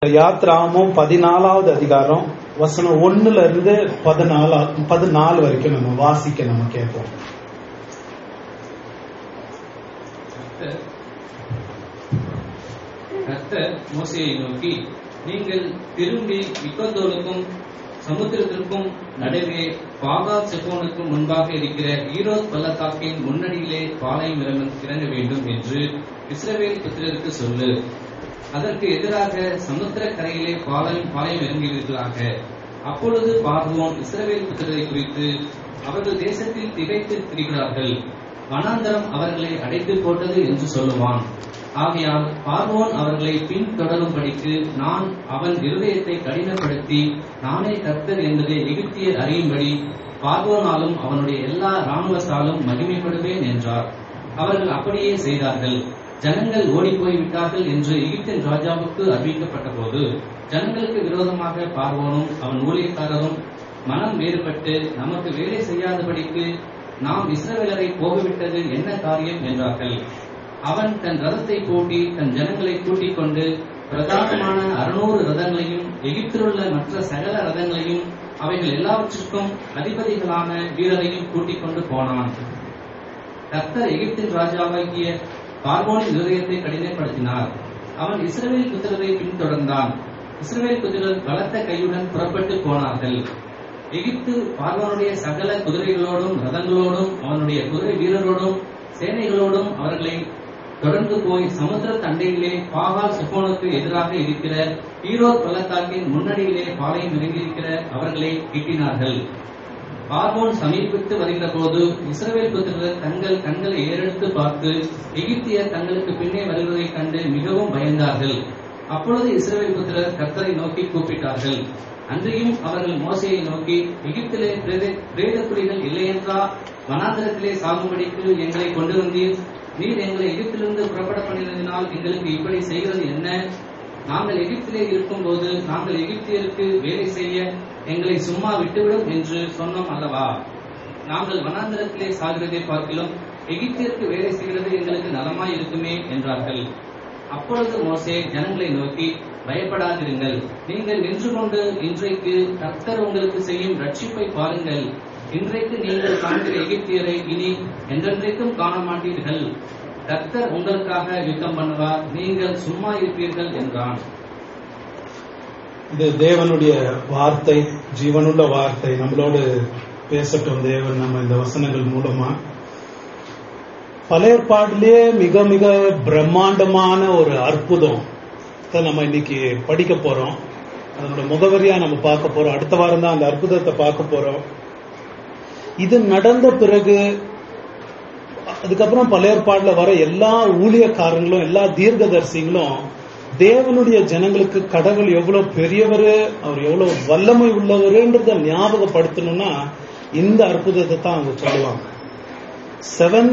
யாத்ராமம் பதினாலாவது அதிகாரம் வசனம் ஒண்ணுல இருந்து பதினாலா பதினாலு வரைக்கும் நம்ம வாசிக்க நம்ம கேட்போம் கர்த்தர் கர்த்தர் மோசேயை நோக்கி நீங்கள் திரும்பி இக்கந்தோலுக்கும் சமுத்திரத்திற்கும் நடுவே பாகா செப்போனுக்கும் முன்பாக இருக்கிற ஈரோத் பள்ளத்தாக்கின் முன்னணியிலே பாளையம் இறங்க இறங்க வேண்டும் என்று இஸ்ரவேல் புத்திரருக்கு சொல்லு அதற்கு எதிராக சமுத்திர கரையிலே பாளையம் பாளையம் இறங்குவீர்களாக அப்பொழுது பார்வோன் இஸ்ரவேல் புத்திரரை குறித்து அவர்கள் தேசத்தில் திகைத்து திரிகிறார்கள் வனாந்தரம் அவர்களை அடைத்து போட்டது என்று சொல்லுவான் ஆகையால் பார்வோன் அவர்களை பின்தொடரும்படிக்கு நான் அவன் இருதயத்தை கடினப்படுத்தி நானே கர்த்தர் என்பதை எகிப்தியர் அறியும்படி பார்வோனாலும் அவனுடைய எல்லா இராணுவத்தாலும் மகிமைப்படுவேன் என்றார் அவர்கள் அப்படியே செய்தார்கள் ஜனங்கள் ஓடிப்போய் விட்டார்கள் என்று எகிப்தின் ராஜாவுக்கு அறிவிக்கப்பட்ட போது ஜனங்களுக்கு விரோதமாக பார்வோனும் அவன் ஊழியக்காரரும் மனம் வேறுபட்டு நமக்கு வேலை செய்யாதபடிக்கு நாம் இஸ்ரவேலரை போகவிட்டது என்ன காரியம் என்றார்கள் அவன் தன் ரதத்தை பூட்டி தன் ஜனங்களை கூட்டிக் கொண்டு பிரதானமான அறுநூறு ரதங்களையும் எகிப்திலுள்ள மற்ற சகல ரதங்களையும் அவைகள் எல்லாவற்றிற்கும் அதிபதிகளான வீரரையும் கூட்டிக் கொண்டு போனான் கர்த்தர் எகிப்தின் ராஜாவாகிய பார்வோனின் இருதயத்தை கடினப்படுத்தினார் அவன் இஸ்ரவேல் புத்திரரை பின்தொடர்ந்தான் இஸ்ரவேல் புத்திரர் பலத்த கையுடன் புறப்பட்டு போனார்கள் எகிப்து பார்வோனுடைய சகல குதிரைகளோடும் ரதங்களோடும் அவனுடைய குதிரை வீரரோடும் சேனைகளோடும் அவர்களை தொடர்ந்து போய் சமுத்திர தண்டையிலே பாகால் செப்போனுக்கு எதிராக இருக்கிற ஈரோத் பள்ளத்தாக்கின் முன்னணியிலே பாளையம் இறங்கியிருக்கிற அவர்களை கிட்டினார்கள் பார்வோன் சமீபித்து வருகிற போது இஸ்ரவேல் புத்திரர் தங்கள் கண்களை ஏறெடுத்து பார்த்து எகிப்தியர் தங்களுக்கு பின்னே வருவதைக் கண்டு மிகவும் பயந்தார்கள் அப்பொழுது இஸ்ரவேல் புத்திரர் கர்த்தரை நோக்கி கூப்பிட்டார்கள் அன்றையும் அவர்கள் மோசையை நோக்கி எகிப்திலே பிரேத- பிரேத குழிகள் இல்லையென்றா வனாந்தரத்திலே சாகும்படிக்கு எங்களை கொண்டு வந்தீர் நீர் எங்களை எகிப்திலிருந்து புறப்பட பண்ணினதினால் எங்களுக்கு இப்படி செய்கிறது என்ன நாங்கள் எகிப்திலே இருக்கும்போது நாங்கள் எகிப்தியருக்கு வேலை செய்ய எங்களை சும்மா விட்டுவிடும் என்று சொன்னோம் அல்லவா நாங்கள் வனாந்தரத்திலே சாகிறதை பார்க்கிலும் எகிப்தியருக்கு வேலை செய்கிறது எங்களுக்கு நலமாய் இருக்குமே என்றார்கள் அப்பொழுது மோசே ஜனங்களை நோக்கி பயப்படாதிருங்கள் நீங்கள் நின்று கொண்டு இன்றைக்கு கர்த்தர் உங்களுக்கு செய்யும் ரட்சிப்பை பாருங்கள் இன்றைக்கு நீங்கள் காண்கிற எகிப்தியரை இனி என்றென்றைக்கும் காண மாட்டீர்கள் கர்த்தர் உங்களுக்காக யுத்தம் பண்ணுவார் நீங்கள் சும்மா இருப்பீர்கள் என்றான் இது தேவனுடைய வார்த்தை ஜீவனுள்ள வார்த்தை நம்மளோடு பேசட்டும் தேவன் நம்ம இந்த வசனங்கள் மூலமா பழைய ஏற்பாட்டிலேயே மிக மிக பிரம்மாண்டமான ஒரு அற்புதம் இதை நம்ம இன்னைக்கு படிக்க போறோம் அதனோட முகவரியா நம்ம பார்க்க போறோம் அடுத்த வாரம் தான் அந்த அற்புதத்தை பார்க்க போறோம் இது நடந்த பிறகு அதுக்கப்புறம் பழைய ஏற்பாடுல வர எல்லா ஊழியக்காரங்களும் எல்லா தீர்க்கதரிசிகளும் தேவனுடைய ஜனங்களுக்கு கடவுள் எவ்வளவு பெரியவர் அவர் எவ்வளவு வல்லமை உள்ளவருன்றத ஞாபகப்படுத்தணும்னா இந்த அற்புதத்தை தான் அவங்க சொல்லுவாங்க செவன்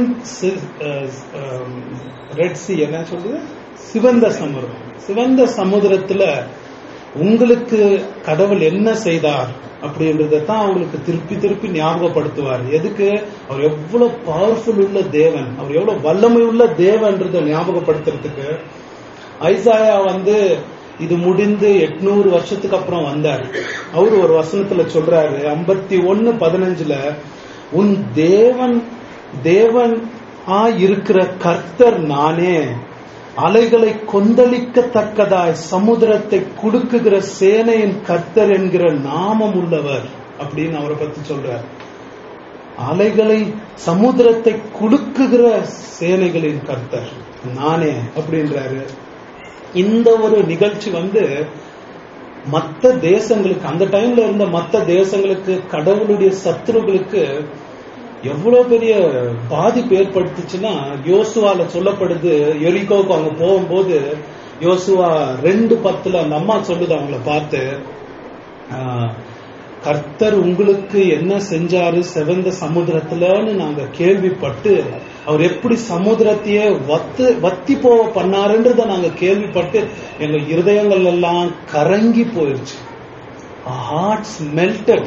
ரெட் சி என்ன சொல்றது சிவந்த சமுத்திரம் சிவந்த சமுத்திரத்துல உங்களுக்கு கடவுள் என்ன செய்தார் அப்படின்றத தான் அவங்களுக்கு திருப்பி திருப்பி ஞாபகப்படுத்துவார் எதுக்கு அவர் எவ்வளவு பவர்ஃபுல் உள்ள தேவன் அவர் எவ்வளவு வல்லமை உள்ள தேவன்றத ஞாபகப்படுத்துறதுக்கு ஐசாயா வந்து இது முடிந்து எட்நூறு வருஷத்துக்கு அப்புறம் வந்தார் அவர் ஒரு வசனத்துல சொல்றாரு ஐம்பத்தி ஒன்னு பதினஞ்சுல உன் தேவன் தேவன் ஆ இருக்கிற கர்த்தர் நானே அலைகளை கொந்தளிக்கத்தக்கதாய் சமுத்திரத்தை குடுக்குகிற சேனையின் கர்த்தர் என்கிற நாமம் உள்ளவர் அப்படின்னு அவரை பத்தி சொல்றார் அலைகளை சமுத்திரத்தை குடுக்குகிற சேனைகளின் கர்த்தர் நானே அப்படின்றாரு இந்த ஒரு நிகழ்ச்சி வந்து மத்த தேசங்களுக்கு அந்த டைம்ல இருந்த மத்த தேசங்களுக்கு கடவுளுடைய சத்துருகளுக்கு எவ்வளவு பெரிய பாதிப்பு ஏற்படுத்துச்சுன்னா யோசுவால சொல்லப்படுது எரிகோவுக்கு அவங்க போகும்போது யோசுவா ரெண்டு பத்துல அந்த அம்மா சொல்லுது அவங்கள பார்த்து ஆஹ், கர்த்தர் உங்களுக்கு என்ன செஞ்சாரு செவந்த சமுத்திரத்துலன்னு நாங்க கேள்விப்பட்டு அவர் எப்படி சமுத்திரத்தையே வத்து வத்தி போக பண்ணாருன்றத நாங்க கேள்விப்பட்டு எங்க இருதயங்கள் எல்லாம் கரங்கி போயிருச்சு ஹார்ட்ஸ் மெல்டட்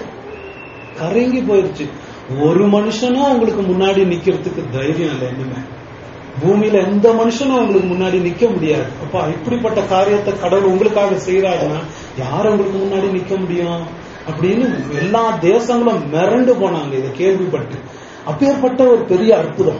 கரங்கி போயிருச்சு ஒரு மனுஷனும் உங்களுக்கு முன்னாடி நிக்கிறதுக்கு தைரியம் இல்லை இனிமே பூமியில எந்த மனுஷனும் உங்களுக்கு முன்னாடி நிக்க முடியாது அப்பா இப்படிப்பட்ட காரியத்தை கடவுள் உங்களுக்காக செய்யறாருன்னா யார் உங்களுக்கு முன்னாடி நிக்க முடியும் அப்படின்னு எல்லா தேசங்களும் மிரண்டு போனாங்க இதை கேள்விப்பட்டு அப்பேற்பட்ட ஒரு பெரிய அற்புதம்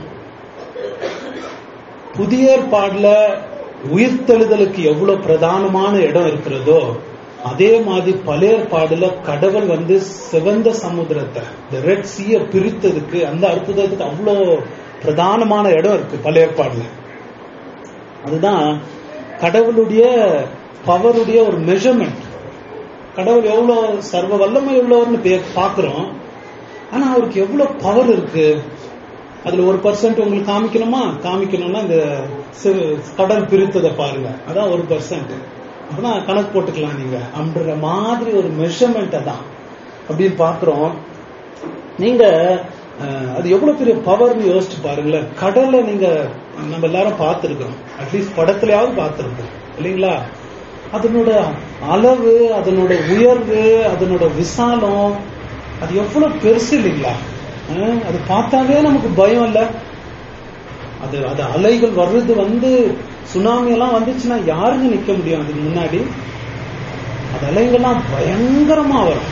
புதிய ஏற்பாடுல உயிர்த்தெழுதலுக்கு எவ்வளவு பிரதானமான இடம் இருக்கிறதோ அதே மாதிரி பழைய ஏற்பாடுல கடவுள் வந்து சிவந்த சமுத்திரத்தை இந்த ரெட் சீய பிரித்ததுக்கு அந்த அற்புதத்துக்கு அவ்வளோ பிரதானமான இடம் இருக்கு பழைய ஏற்பாடுல அதுதான் கடவுளுடைய பவருடைய ஒரு மெஷர்மெண்ட் கடவுள் எவ்வளவு சர்வ வல்லமை உள்ளவர்னு பே- பார்க்கிறோம் ஆனா அவருக்கு எவ்வளவு பவர் இருக்கு அதுல ஒரு பர்சன்ட் உங்களுக்கு காமிக்கணுமா காமிக்கணும்னா இந்த சி- கடல் பிரித்ததை பாருங்க அதான் ஒரு பர்சன்ட் அப்பதான் கணக்கு போட்டுக்கலாம் நீங்க அப்படின்ற மாதிரி ஒரு மெஷர்மெண்ட் அதான் அப்படின்னு பாக்குறோம் நீங்க அஹ், அது எவ்வளவு பெரிய பவர்னு யோசிச்சு பாருங்களேன் கடலை நீங்க நம்ம எல்லாரும் பார்த்திருக்கிறோம் அட்லீஸ்ட் படத்துலயாவது பார்த்திருக்கோம் இல்லைங்களா அதனோட அளவு அதனோட உயர்வு அதனோட விசாலம் அது எவ்வளவு பெருசு இல்லைங்களா அஹ், அது பார்த்தாவே நமக்கு பயம் இல்ல அது அது அலைகள் வர்றது வந்து சுனாமி எல்லாம் வந்துச்சுன்னா யாருங்க நிக்க முடியும் அதுக்கு முன்னாடி அது அலைகள்லாம் பயங்கரமா வரும்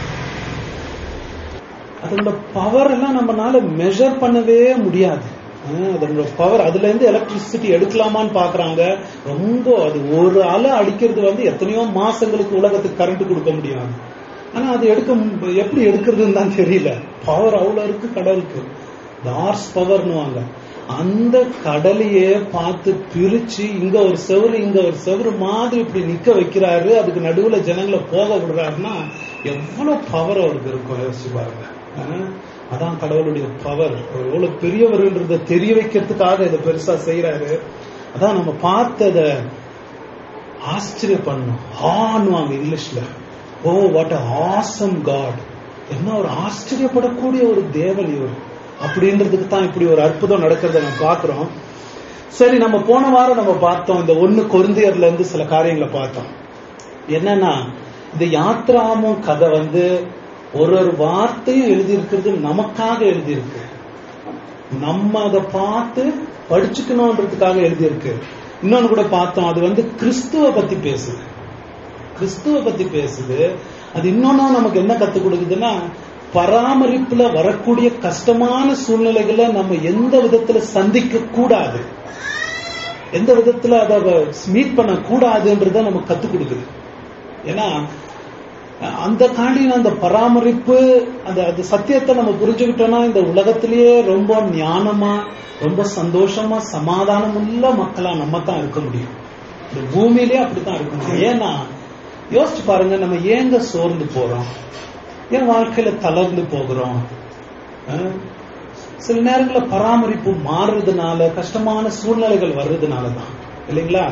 அதோட பவர் எல்லாம் நம்மனால மெஷர் பண்ணவே முடியாது அஹ் அதோட பவர் அதுல இருந்து எலக்ட்ரிசிட்டி எடுக்கலாமான்னு பாக்குறாங்க ரொம்ப அது ஒரு அலை அடிக்கிறது வந்து எத்தனையோ மாசங்களுக்கு உலகத்துக்கு கரண்ட் கொடுக்க முடியாது ஆனா அது எடுக்க மு- எப்படி எடுக்கிறதுன்னு தான் தெரியல பவர் அவ்வளவு இருக்கு கடலுக்கு டார்ஸ் பவர்னுவாங்க அந்த கடலையே பார்த்து பிரிச்சு இங்க ஒரு செவரு இங்க ஒரு செவரு மாதிரி இப்படி நிக்க வைக்கிறாரு அதுக்கு நடுவுல ஜனங்களை போக விடுறாருன்னா எவ்வளவு பவர் அவருக்கு இருக்கும் யோசிச்சு பாருங்க அஹ் அதான் கடவுளுடைய பவர் அவர் எவ்வளவு பெரியவர்ன்றத தெரிய வைக்கிறதுக்காக இதை பெருசா செய்யறாரு அதான் நம்ம பார்த்தத ஆச்சரியப்படணும் ஆன்வாங்க இங்கிலீஷ்ல ஓ வாட் ஆசம் காட் என்ன ஒரு ஆச்சரியப்படக்கூடிய ஒரு தேவன் இவர் அப்படின்றதுக்கு தான் இப்படி ஒரு அற்புதம் நடக்கிறத நம்ம பார்க்கிறோம் சரி நம்ம போன வாரம் நம்ம பார்த்தோம் இந்த ஒண்ணு கொருந்தியர்ல இருந்து சில காரியங்களை பார்த்தோம் என்னன்னா இந்த யாத்ராமும் கதை வந்து ஒரு ஒரு வார்த்தையும் எழுதியிருக்கிறது நமக்காக எழுதியிருக்கு நம்ம அதை பார்த்து படிச்சுக்கணுன்றதுக்காக எழுதியிருக்கு இன்னொன்னு கூட பார்த்தோம் அது வந்து கிறிஸ்துவ பத்தி பேசுது கிறிஸ்துவ பத்தி பேசுது அது இன்னொன்னும் நமக்கு என்ன கத்துக் கொடுக்குதுன்னா பராமரிப்புல வரக்கூடிய கஷ்டமான சூழ்நிலைகளை நம்ம எந்த விதத்துல சந்திக்க கூடாது எந்த விதத்துல அதை மீட் பண்ண கூடாதுன்றத நமக்கு கத்துக் கொடுக்குது ஏன்னா அந்த காண்டின அந்த பராமரிப்பு அந்த அந்த சத்தியத்தை நம்ம புரிஞ்சுக்கிட்டோம்னா இந்த உலகத்திலேயே ரொம்ப ஞானமா ரொம்ப சந்தோஷமா சமாதானம் உள்ள மக்களா நம்ம தான் இருக்க முடியும் இந்த பூமியிலே அப்படித்தான் இருக்க முடியும் ஏன்னா யோசிச்சு பாருங்க நம்ம ஏங்க சோர்ந்து போறோம் ஏன் வாழ்க்கையில தளர்ந்து போகிறோம் அஹ்? சில நேரங்களில் பராமரிப்பு மாறுறதுனால கஷ்டமான சூழ்நிலைகள் வர்றதுனால தான் இல்லைங்களா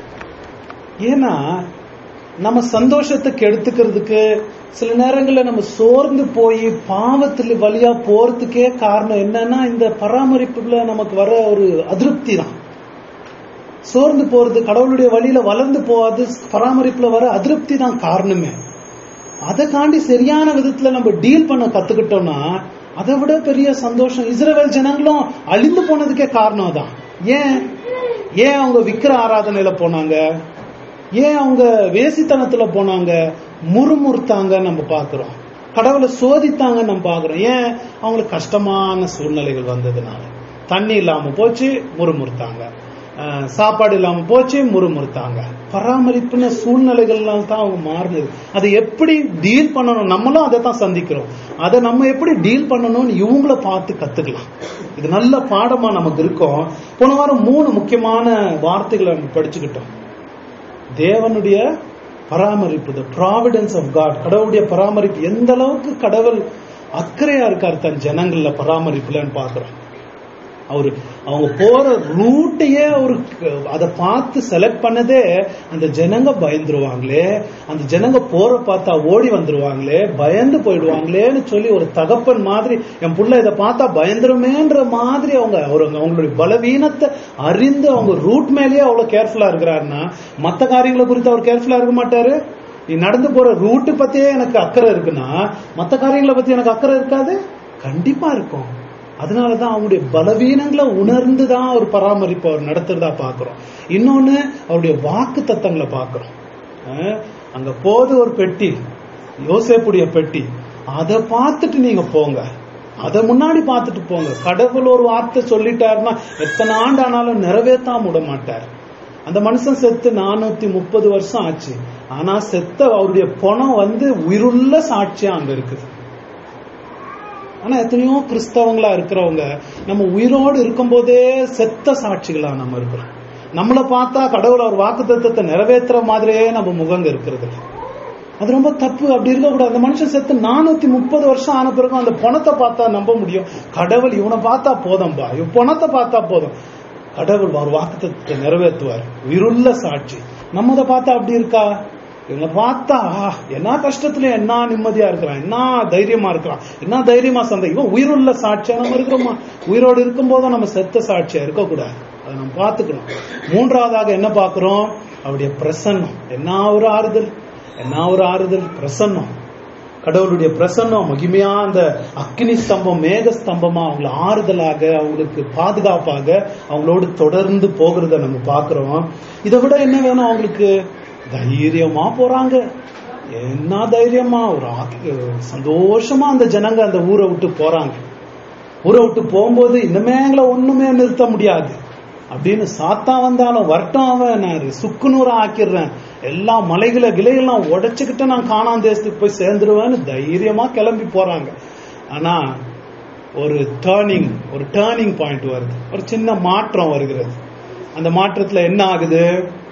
ஏன்னா நம்ம சந்தோஷத்துக்கு எடுத்துக்கிறதுக்கு சில நேரங்கள்ல நம்ம சோர்ந்து போய் பாவத்துல வழியா போறதுக்கே காரணம் என்னன்னா இந்த பராமரிப்புல நமக்கு வர ஒரு அதிருப்தி தான் சோர்ந்து போறது கடவுளுடைய வழியில வளர்ந்து போகாது பராமரிப்புல வர அதிருப்தி தான் காரணமே அதை காண்டி சரியான விதத்துல நம்ம டீல் பண்ண கத்துக்கிட்டோம்னா அதை விட பெரிய சந்தோஷம் இஸ்ரவேல் ஜனங்களும் அழிந்து போனதுக்கே காரணம் தான் ஏன் ஏன் அவங்க விக்கிர ஆராதனையில போனாங்க ஏன் அவங்க வேசித்தனத்துல போனாங்க முறுமுறுத்தாங்க நம்ம பாக்குறோம் கடவுளை சோதித்தாங்க நம்ம பாக்குறோம் ஏன் அவங்களுக்கு கஷ்டமான சூழ்நிலைகள் வந்ததுனால தண்ணி இல்லாம போச்சு முறுமுறுத்தாங்க அஹ், சாப்பாடு இல்லாம போச்சு முறுமுறுத்தாங்க பராமரிப்புன சூழ்நிலைகள்னால தான் அவங்க மாறினது அதை எப்படி டீல் பண்ணணும் நம்மளும் அதை தான் சந்திக்கிறோம் அதை நம்ம எப்படி டீல் பண்ணணும்னு இவங்கள பார்த்து கத்துக்கலாம் இது நல்ல பாடமா நமக்கு இருக்கும் போன வாரம் மூணு முக்கியமான வார்த்தைகளை நம்ம படிச்சுக்கிட்டோம் தேவனுடைய பராமரிப்பு த ப்ராவிடன்ஸ் ஆஃப் காட் கடவுளுடைய பராமரிப்பு எந்த அளவுக்கு கடவுள் அக்கறையா இருக்கார் தன் ஜனங்கள்ல பராமரிப்புலன்னு பாக்குறோம் அவரு அவங்க போற ரூட்டையே அவரு அதை பார்த்து செலக்ட் பண்ணதே அந்த ஜனங்க பயந்துருவாங்களே அந்த ஜனங்க போற பார்த்தா ஓடி வந்துருவாங்களே பயந்து போயிடுவாங்களேன்னு சொல்லி ஒரு தகப்பன் மாதிரி என் புள்ள இதை பார்த்தா பயந்துருமேன்ற மாதிரி அவங்க அவர் அவங்களுடைய பலவீனத்தை அறிந்து அவங்க ரூட் மேலேயே அவ்வளவு கேர்ஃபுல்லா இருக்கிறாருன்னா மத்த காரியங்களை குறித்து அவர் கேர்ஃபுல்லா இருக்க மாட்டாரு நீ நடந்து போற ரூட்டு பத்தியே எனக்கு அக்கறை இருக்குன்னா மத்த காரியங்களை பத்தி எனக்கு அக்கறை இருக்காது கண்டிப்பா இருக்கும் அதனாலதான் அவருடைய பலவீனங்களை உணர்ந்து தான் அவர் பராமரிப்பு அவர் நடத்துறதா பாக்குறோம் இன்னொன்னு அவருடைய வாக்கு தத்தங்களை பாக்குறோம் அஹ், அங்க போது ஒரு பெட்டி யோசேப்புடைய பெட்டி அதை பார்த்துட்டு நீங்க போங்க அதை முன்னாடி பார்த்துட்டு போங்க கடவுள் ஒரு வார்த்தை சொல்லிட்டாருன்னா எத்தனை ஆண்டு ஆனாலும் நிறைவேற்றாம விட மாட்டார் அந்த மனுஷன் செத்து நானூத்தி முப்பது வருஷம் ஆச்சு ஆனா செத்த அவருடைய பணம் வந்து உயிருள்ள சாட்சியா அங்க இருக்குது ஆனா எத்தனையோ கிறிஸ்தவங்களா இருக்கிறவங்க நம்ம உயிரோடு இருக்கும்போதே செத்த சாட்சிகளா நம்ம இருக்கிறோம் நம்மளை பார்த்தா கடவுள் அவர் வாக்கு தத்துவத்தை நிறைவேற்றுற மாதிரியே நம்ம முகங்க இருக்கிறது இல்ல. அது ரொம்ப தப்பு அப்படி இருக்கக்கூடாது அந்த மனுஷன் செத்து நானூத்தி முப்பது வருஷம் ஆன பிறகு அந்த பணத்தை பார்த்தா நம்ப முடியும் கடவுள் இவனை பார்த்தா போதும்பா இவன் பணத்தை பார்த்தா போதும் கடவுள் அவர் வாக்குத்தத்தை நிறைவேற்றுவார் உயிருள்ள சாட்சி நம்ம அதை பார்த்தா அப்படி இருக்கா இவங்க பார்த்தா ஆ, என்ன கஷ்டத்துல என்ன நிம்மதியா இருக்கிறான் என்ன தைரியமா இருக்கிறான் என்ன தைரியமா சந்தை இவன் உயிருள்ள சாட்சியா நம்ம இருக்கிறோமா உயிரோடு இருக்கும் போதும் நம்ம செத்த சாட்சியா இருக்கக்கூடாது அதை நம்ம பார்த்துக்கணும் மூன்றாவதாக என்ன பார்க்கிறோம் அவருடைய பிரசன்னம் என்ன ஒரு ஆறுதல் என்ன ஒரு ஆறுதல் பிரசன்னம் கடவுளுடைய பிரசன்னம் மகிமையா அந்த அக்னி ஸ்தம்பம் மேக ஸ்தம்பமா அவங்கள ஆறுதலாக அவங்களுக்கு பாதுகாப்பாக அவங்களோடு தொடர்ந்து போகிறத நம்ம பார்க்கிறோம் இதை விட என்ன வேணும் அவங்களுக்கு தைரியமா போறாங்க என்ன தைரியமா ஒரு ஆக்- சந்தோஷமா அந்த ஜனங்க அந்த ஊரை விட்டு போறாங்க ஊரை விட்டு போகும்போது இன்னுமே எங்களை ஒண்ணுமே நிறுத்த முடியாது அப்படின்னு சாத்தா வந்தாலும் வரட்டும் அவன் நான் சுக்குநூறா ஆக்கிடுறேன் எல்லா மலைகளை கிளைகள்லாம் உடைச்சுக்கிட்டு நான் காணாம் தேசத்துக்கு போய் சேர்ந்துருவேன்னு தைரியமா கிளம்பி போறாங்க ஆனா ஒரு டேர்னிங் ஒரு டேர்னிங் பாயிண்ட் வருது ஒரு சின்ன மாற்றம் வருகிறது அந்த மாற்றத்துல என்ன ஆகுது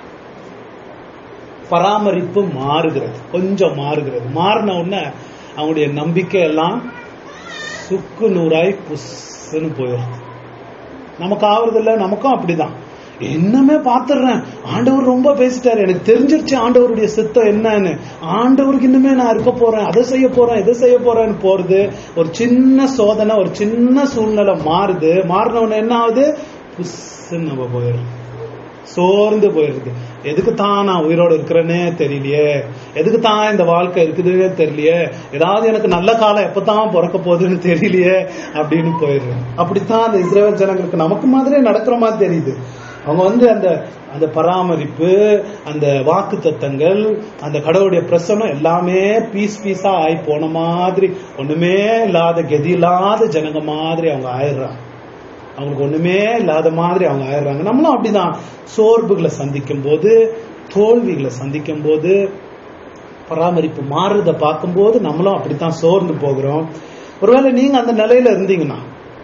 பராமரிப்பு மாறுகிறது கொஞ்சம் மாறுகிறது மாறின உடனே அவங்களுடைய நம்பிக்கை எல்லாம் சுக்கு நூறாய் புஸ்ன்னு போயிடுது நமக்கு ஆவறதில்ல நமக்கும் அப்படிதான் என்னமே பாத்துடுறேன் ஆண்டவர் ரொம்ப பேசிட்டாரு எனக்கு தெரிஞ்சிருச்சு ஆண்டவருடைய சித்தம் என்னன்னு ஆண்டவருக்கு இன்னுமே நான் இருக்க போறேன் அதை செய்ய போறேன் இதை செய்ய போறேன்னு போறது ஒரு சின்ன சோதனை ஒரு சின்ன சூழ்நிலை மாறுது மாறினவன என்ன ஆகுது புஸ்ன்னு நம்ம போயிடுறோம் சோர்ந்து போயிருக்கு எதுக்கு தான் நான் உயிரோடு இருக்கிறேனே தெரியலையே எதுக்கு தான் இந்த வாழ்க்கை இருக்குதுன்னே தெரியலையே ஏதாவது எனக்கு நல்ல காலம் எப்பதான் பிறக்க போகுதுன்னு தெரியலையே அப்படின்னு போயிடுறேன் அப்படித்தான் அந்த இஸ்ரேல் ஜனங்களுக்கு நமக்கு மாதிரியே நடக்கிற மாதிரி தெரியுது அவங்க வந்து அந்த அந்த பராமரிப்பு அந்த வாக்கு தத்தங்கள் அந்த கடவுளுடைய பிரசனம் எல்லாமே பீஸ் பீஸா ஆகி போன மாதிரி ஒண்ணுமே இல்லாத கதி இல்லாத ஜனங்க மாதிரி அவங்க ஆயிடுறாங்க அவங்களுக்கு ஒண்ணுமே இல்லாத மாதிரி அவங்க ஆயிடுறாங்க நம்மளும் அப்படிதான் சோர்வுகளை சந்திக்கும் போது தோல்விகளை சந்திக்கும் போது பராமரிப்பு மாறுறத பார்க்கும்போது நம்மளும் அப்படித்தான் சோர்ந்து போகிறோம் ஒருவேளை நீங்க அந்த நிலையில இருந்தீங்கன்னா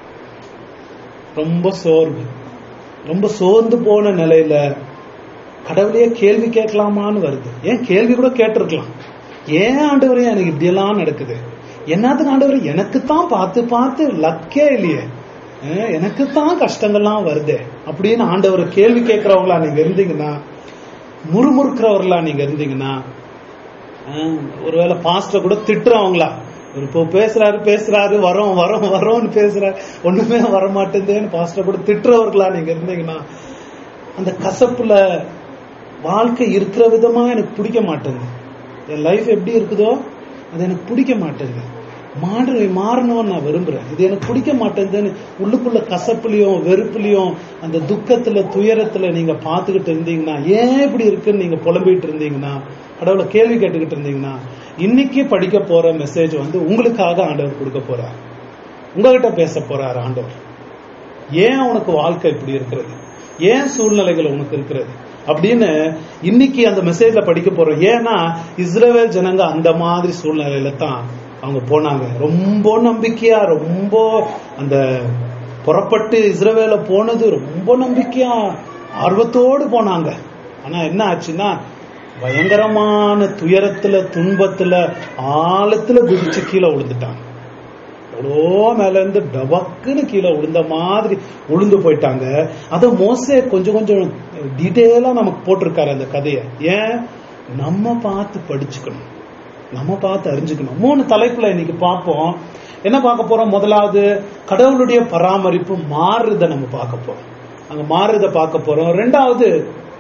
ரொம்ப சோர்வு ரொம்ப சோர்ந்து போன நிலையில கடவுளையே கேள்வி கேட்கலாமான்னு வருது ஏன் கேள்வி கூட கேட்டிருக்கலாம் ஏன் ஆண்டவரே எனக்கு இப்படியெல்லாம் நடக்குது என்னத்துக்கு ஆண்டவரே எனக்கு தான் பார்த்து பார்த்து லக்கே இல்லையே அஹ் எனக்கு தான் கஷ்டங்கள்லாம் வருதே அப்படின்னு ஆண்டவர் கேள்வி கேட்கிறவங்களா நீங்க இருந்தீங்கன்னா முறுமுறுக்கிறவர்களா நீங்க இருந்தீங்கன்னா அஹ் ஒருவேளை பாஸ்டர் கூட திட்டுறவங்களா இவர் இப்போ பேசுறாரு பேசுறாரு வரோம் வரோம் வரோம்னு பேசுறாரு ஒண்ணுமே வர மாட்டேங்குதுன்னு பாஸ்டர் கூட திட்டுறவர்களா நீங்க இருந்தீங்கன்னா அந்த கசப்புல வாழ்க்கை இருக்கிற விதமா எனக்கு பிடிக்க மாட்டேங்குது என் லைஃப் எப்படி இருக்குதோ அது எனக்கு பிடிக்க மாட்டேங்குது மாறு மாறணும்னு நான் விரும்புறேன் இது எனக்கு பிடிக்க மாட்டேங்குதுன்னு உள்ளுக்குள்ள கசப்புலயும் வெறுப்புலயும் அந்த துக்கத்துல துயரத்துல நீங்க பார்த்துக்கிட்டு இருந்தீங்கன்னா ஏன் இப்படி இருக்குன்னு நீங்க புலம்பிட்டு இருந்தீங்கன்னா கடவுளை கேள்வி கேட்டுக்கிட்டு இருந்தீங்கன்னா இன்னைக்கு படிக்க போற மெசேஜ் வந்து உங்களுக்காக ஆண்டவர் கொடுக்க போறார் உங்ககிட்ட பேச போறார் ஆண்டவர் ஏன் உனக்கு வாழ்க்கை இப்படி இருக்கிறது ஏன் சூழ்நிலைகள் உனக்கு இருக்கிறது அப்படின்னு இன்னைக்கு அந்த மெசேஜ்ல படிக்க போறோம் ஏன்னா இஸ்ரேல் ஜனங்க அந்த மாதிரி சூழ்நிலையில தான் அவங்க போனாங்க ரொம்ப நம்பிக்கையா ரொம்ப அந்த புறப்பட்டு இஸ்ரவேல போனது ரொம்ப நம்பிக்கையா ஆர்வத்தோடு போனாங்க ஆனா என்ன ஆச்சுன்னா பயங்கரமான துயரத்துல துன்பத்துல ஆழத்துல குதிச்சு கீழே விழுந்துட்டாங்க எவ்வளோ மேல இருந்து டபக்குன்னு கீழே விழுந்த மாதிரி விழுந்து போயிட்டாங்க அத மோசே கொஞ்சம் கொஞ்சம் டீட்டெயிலா நமக்கு போட்டிருக்காரு அந்த கதையை ஏன் நம்ம பார்த்து படிச்சுக்கணும் நம்ம பார்த்து அறிஞ்சுக்கணும் மூணு தலைப்புல இன்னைக்கு பார்ப்போம் என்ன பார்க்க போறோம் முதலாவது கடவுளுடைய பராமரிப்பு மாறுறத நம்ம பார்க்க போறோம் அங்க மாறுறத பார்க்க போறோம் ரெண்டாவது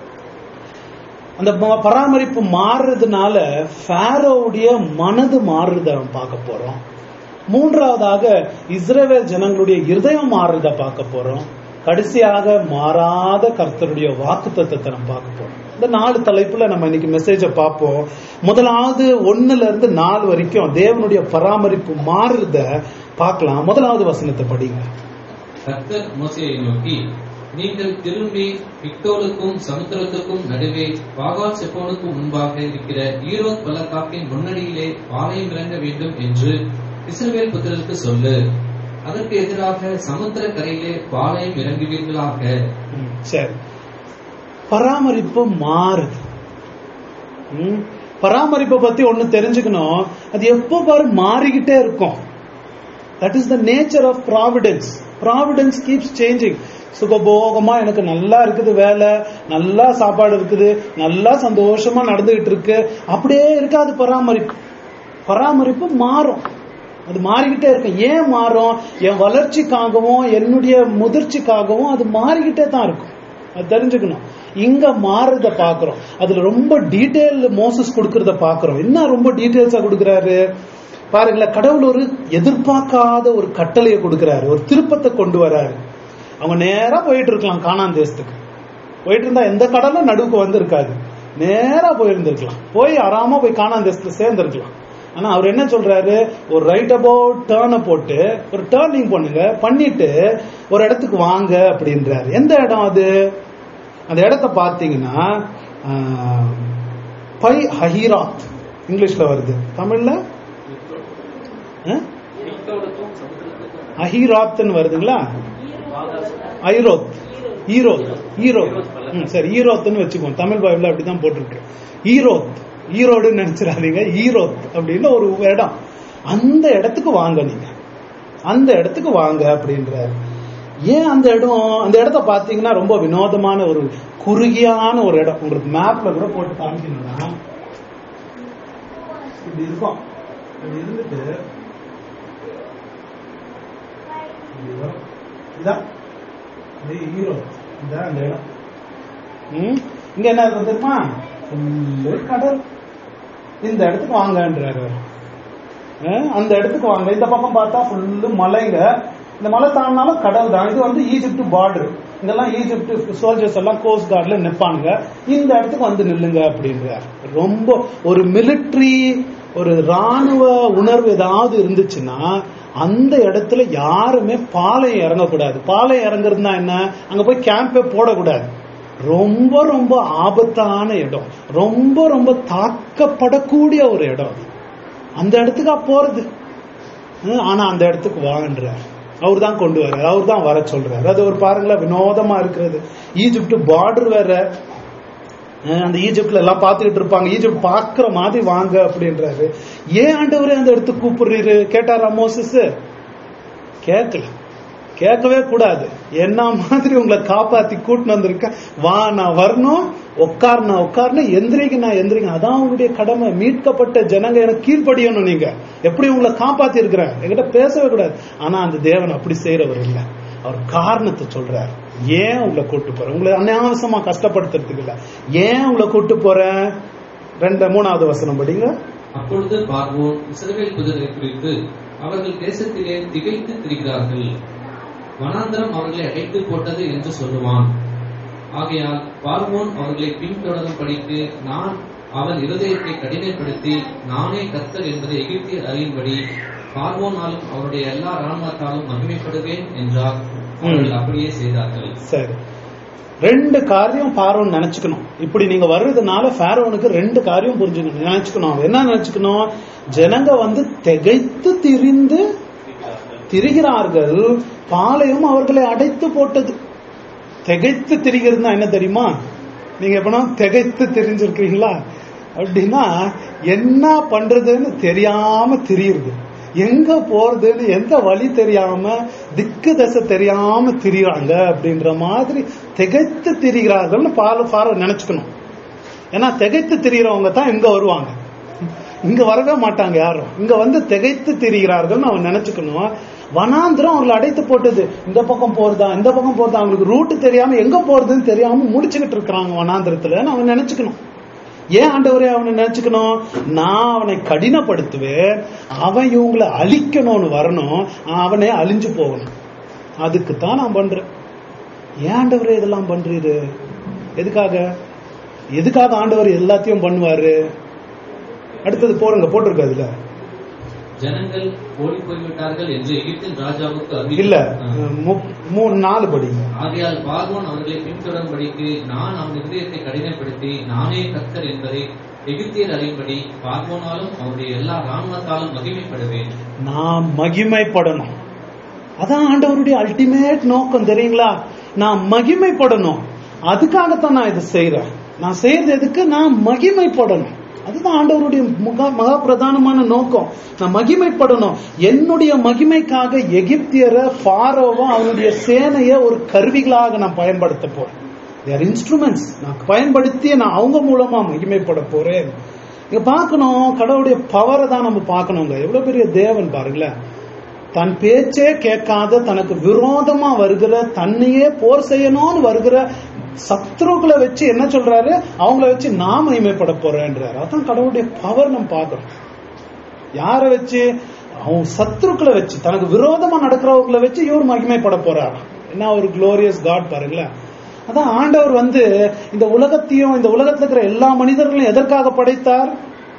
அந்த ம- பராமரிப்பு மாறுறதுனால ஃபேரோவுடைய மனது மாறுறத நம்ம பார்க்க போறோம் மூன்றாவதாக இஸ்ரவேல் ஜனங்களுடைய இருதயம் மாறுறத பார்க்க போறோம் கடைசியாக மாறாத கர்த்தருடைய வாக்கு தத்துவத்தை நம்ம பார்க்க போறோம் இந்த நாலு தலைப்புல நம்ம இன்னைக்கு மெசேஜ பார்ப்போம் முதலாவது ஒண்ணுல இருந்து நாலு வரைக்கும் தேவனுடைய பராமரிப்பு மாறுறத பார்க்கலாம் முதலாவது வசனத்தை படிங்க கர்த்தர் மோசேயை நோக்கி நீங்கள் திரும்பி பிக்தோலுக்கும் சமுத்திரத்துக்கும் நடுவே பாகால் செப்போனுக்கும் முன்பாக இருக்கிற ஈரோத் பள்ளத்தாக்கின் முன்னணியிலே பாளையம் இறங்க வேண்டும் என்று இஸ்ரவேல் புத்திரருக்கு சொல்லு அதற்கு எதிராக சமுத்திர கரையிலே பாளையம் இறங்குவீர்களாக ம், சரி பராமரிப்பு மாறுது ம், பராமரிப்பை பத்தி ஒண்ணு தெரிஞ்சுக்கணும் அது எப்போ பாரு மாறிக்கிட்டே இருக்கும் that is the nature of providence providence keeps changing சுகபோகமா எனக்கு நல்லா இருக்குது வேலை நல்லா சாப்பாடு இருக்குது நல்லா சந்தோஷமா நடந்துகிட்டு இருக்கு அப்படியே இருக்காது பராமரிப்பு பராமரிப்பு மாறும் அது மாறிக்கிட்டே இருக்கும் ஏன் மாறும் என் வளர்ச்சிக்காகவும் என்னுடைய முதிர்ச்சிக்காகவும் அது மாறிக்கிட்டே தான் இருக்கும் அது தெரிஞ்சுக்கணும் இங்க மாறுறத பாக்குறோம் அதுல ரொம்ப டீடைல் மோசஸ் கொடுக்கறத பாக்குறோம் என்ன ரொம்ப டீடைல்ஸா கொடுக்கறாரு பாருங்களேன் கடவுள் ஒரு எதிர்பார்க்காத ஒரு கட்டளையை கொடுக்கறாரு ஒரு திருப்பத்தை கொண்டு வராரு அவங்க நேரா போயிட்டு இருக்கலாம் காணான் தேசத்துக்கு போயிட்டு இருந்தா எந்த கடலும் நடுவுக்கு வந்திருக்காது நேரா போயிருந்திருக்கலாம் போய் ஆறாம போய் காணான் தேசத்துல சேர்ந்திருக்கலாம் ஆனா அவர் என்ன சொல்றாரு ஒரு ரைட் அபவுட் டேர்னை போட்டு ஒரு டேர்னிங் பண்ணுங்க பண்ணிட்டு ஒரு இடத்துக்கு வாங்க அப்படின்றாரு எந்த இடம் அது அந்த இடத்த பார்த்தீங்கன்னா ஆஹ், பை ஹஹீராத் இங்கிலீஷ்ல வருது தமிழ்ல ஆஹ்? அஹீராத்னு வருதுங்களா ஐரோத் ஈரோத் ஈரோத் ம், சரி ஈரோத்னு வச்சுக்கோங்க தமிழ் பைபிள் அப்படிதான் போட்டிருக்கு ஈரோத் ஈரோடுன்னு நினைச்சிடாதீங்க ஈரோத் அப்படின்னு ஒரு இடம் அந்த இடத்துக்கு வாங்க நீங்க அந்த இடத்துக்கு வாங்க அப்படின்றாரு ஏன் அந்த இடம் அந்த இடத்த பாத்தீங்கன்னா ரொம்ப வினோதமான ஒரு குறுகியான ஒரு இடம் உங்களுக்கு மேப்ல கூட போட்டு காமிக்கணும்னா இப்படி இருக்கும் இப்படி இருந்துட்டு இப்படி வரும். இதான் இது ஈரோடு இதான் அந்த இடம் ம்? இங்க என்ன இருக்கும் தெரியுமா ஃபுல்லு கடல் இந்த இடத்துக்கு வாங்கன்றாரு அவர். அஹ், அந்த இடத்துக்கு வாங்க இந்த பக்கம் பார்த்தா ஃபுல்லு மலைங்க இந்த மலை தாண்டினாலும் கடல் தான் இது வந்து ஈஜிப்ட் பார்டர் இதெல்லாம் ஈஜிப்ட் சோல்ஜர்ஸ் எல்லாம் கோஸ்ட் கார்ட்ல நிப்பாங்க இந்த இடத்துக்கு வந்து நில்லுங்க அப்படின்றார் ரொம்ப ஒரு மிலிட்ரி ஒரு ராணுவ உணர்வு ஏதாவது இருந்துச்சுன்னா அந்த இடத்துல யாருமே பாளையம் இறங்கக்கூடாது பாளையம் இறங்குறதுனா என்ன அங்க போய் கேம்பே போடக்கூடாது ரொம்ப ரொம்ப ஆபத்தான இடம் ரொம்ப ரொம்ப தாக்கப்படக்கூடிய ஒரு இடம் அது. அந்த இடத்துக்கா போறது ஹம், ஆனா அந்த இடத்துக்கு வாங்கன்றார் அவர் தான் கொண்டு வர்றார் அவர் தான் வர சொல்றாரு அது ஒரு பாருங்களேன் வினோதமா இருக்கிறது ஈஜிப்ட் பார்டர் வேற அஹ் அந்த ஈஜிப்ட்ல எல்லாம் பார்த்துக்கிட்டு இருப்பாங்க ஈஜிப்ட் பாக்குற மாதிரி வாங்க அப்படின்றாரு ஏன் ஆண்டவரே அந்த இடத்துக்கு கூப்பிடுறீரு கேட்டாரா மோசஸ் கேட்கல கேட்கவே கூடாது என்ன மாதிரி உங்களை காப்பாத்தி கூட்டின்னு வந்திருக்கேன் வா நான் வரணும் உட்கார் நான் உட்கார்னு எந்திரிக்க நான் எந்திரிக்க அதான் உங்களுடைய கடமை மீட்கப்பட்ட ஜனங்க எனக்கு கீழ்ப்படியணும் நீங்க எப்படி உங்களை காப்பாத்தி இருக்கிறேன் என்கிட்ட பேசவே கூடாது ஆனா அந்த தேவன் அப்படி செய்யறவர் இல்ல அவர் காரணத்தை சொல்றார் ஏன் உங்களை கூட்டு போறேன் உங்களை அனாவசியமா கஷ்டப்படுத்துறதுக்கு இல்ல ஏன் உங்களை கூட்டு போறேன் ரெண்டு மூணாவது வசனம் படிங்க அப்பொழுது பார்வோன் இஸ்ரவேல் புதரை குறித்து அவர்கள் தேசத்திலே திகைத்து திரிகிறார்கள் வனாந்தரம் அவர்களை அடைத்து போட்டது என்று சொல்லுவான் ஆகையால் பார்வோன் அவர்களை பின்தொடரும் படிக்கு நான் அவன் இருதயத்தை கடினப்படுத்தி நானே கர்த்தர் என்பதை எகிப்தியர் அறியும்படி பார்வோனாலும் அவருடைய எல்லா ராணுவத்தாலும் மகிமைப்படுவேன் என்றார் அவர்கள் அப்படியே செய்தார்கள் சரி ரெண்டு காரியம் ஃபாரோன் நினைச்சுக்கணும் இப்படி நீங்க வர்றதுனால ஃபாரோனுக்கு ரெண்டு காரியம் புரிஞ்சுக்கணும் நினைச்சுக்கணும் அவன் என்ன நினைச்சுக்கணும் ஜனங்க வந்து திகைத்து திரிந்து திரிகிறார்கள் பாளையம் அவர்களை அடைத்து போட்டது திகைத்து திரிகிறதுனா என்ன தெரியுமா நீங்க எப்பனா திகைத்து தெரிஞ்சிருக்கீங்களா அப்படின்னா என்ன பண்றதுன்னு தெரியாம திரியுது எங்க போறதுன்னு எந்த வழி தெரியாம திக்கு தசை தெரியாம திரியுறாங்க அப்படின்ற மாதிரி திகைத்து திரிகிறார்கள்னு பால பார நினைச்சுக்கணும் ஏன்னா திகைத்து திரிகிறவங்க தான் இங்க வருவாங்க இங்க வரவே மாட்டாங்க யாரும் இங்க வந்து திகைத்து திரிகிறார்கள்னு அவன் நினைச்சுக்கணும் வனாந்திரம் அவங்களை அடைத்து போட்டது இந்த பக்கம் போறதா இந்த பக்கம் போறதா அவங்களுக்கு ரூட் தெரியாம எங்க போறதுன்னு தெரியாம முடிச்சுக்கிட்டு இருக்கிறாங்க வனாந்திரத்துல அவன் நினைச்சுக்கணும் ஏன் ஆண்டவரே அவனை நினைச்சுக்கணும் நான் அவனை கடினப்படுத்துவேன் அவன் இவங்களை அழிக்கணும்னு வரணும் அவனே அழிஞ்சு போகணும் அதுக்கு தான் நான் பண்றேன் ஏன் ஆண்டவரே இதெல்லாம் பண்றீரு எதுக்காக எதுக்காக ஆண்டவர் எல்லாத்தையும் பண்ணுவாரு அடுத்தது போடுங்க போட்டிருக்கு அதுல ஜனங்கள் ஓடி போய்விட்டார்கள் என்று எகிப்தின் ராஜாவுக்கு அறிவி- இல்ல ஆ. மு- மூணு நாலு படி ஆகையால் பார்வோன் அவர்களை பின்தொடரும்படிக்கு நான் அவன் இருதயத்தை கடினப்படுத்தி நானே கர்த்தர் என்பதை எகிப்தியர் அறியும்படி பார்வோனாலும் அவருடைய எல்லா ராணுவத்தாலும் மகிமைப்படுவேன் நான் மகிமைப்படணும் அதான் ஆண்டவருடைய அல்டிமேட் நோக்கம் தெரியுங்களா நான் மகிமைப்படணும் அதுக்காகத்தான் நான் இதை செய்யறேன் நான் செய்யறது எதுக்கு நான் மகிமைப்படணும் அதுதான் ஆண்டவருடைய முக மகா பிரதானமான நோக்கம் நான் மகிமைப்படணும் என்னுடைய மகிமைக்காக எகிப்தியரை ஃபாரோவும் அவனுடைய சேனையை ஒரு கருவிகளாக நான் பயன்படுத்த போறேன் தேர் இன்ஸ்ட்ருமெண்ட்ஸ் நான் பயன்படுத்தி நான் அவங்க மூலமா மகிமைப்பட போறேன் இங்க பார்க்கணும் கடவுளுடைய பவரை தான் நம்ம பார்க்கணுங்க எவ்வளவு பெரிய தேவன் பாருங்களேன் தன் பேச்சே கேட்காத தனக்கு விரோதமா வருகிற தன்னையே போர் செய்யணும்னு வருகிற சத்ருக்களை வச்சு என்ன சொல்றாரு அவங்கள வச்சு நான் மகிமைப்பட போறேன்றாரு அதான் கடவுளுடைய பவர் நம்ம பார்க்கறோம் யாரை வச்சு அவன் சத்ருக்களை வச்சு தனக்கு விரோதமா நடக்கிறவங்களை வச்சு இவர் மகிமைப்பட போறார் என்ன ஒரு குளோரியஸ் காட் பாருங்களேன் அதான் ஆண்டவர் வந்து இந்த உலகத்தையும் இந்த உலகத்துல இருக்கிற எல்லா மனிதர்களையும் எதற்காக படைத்தார்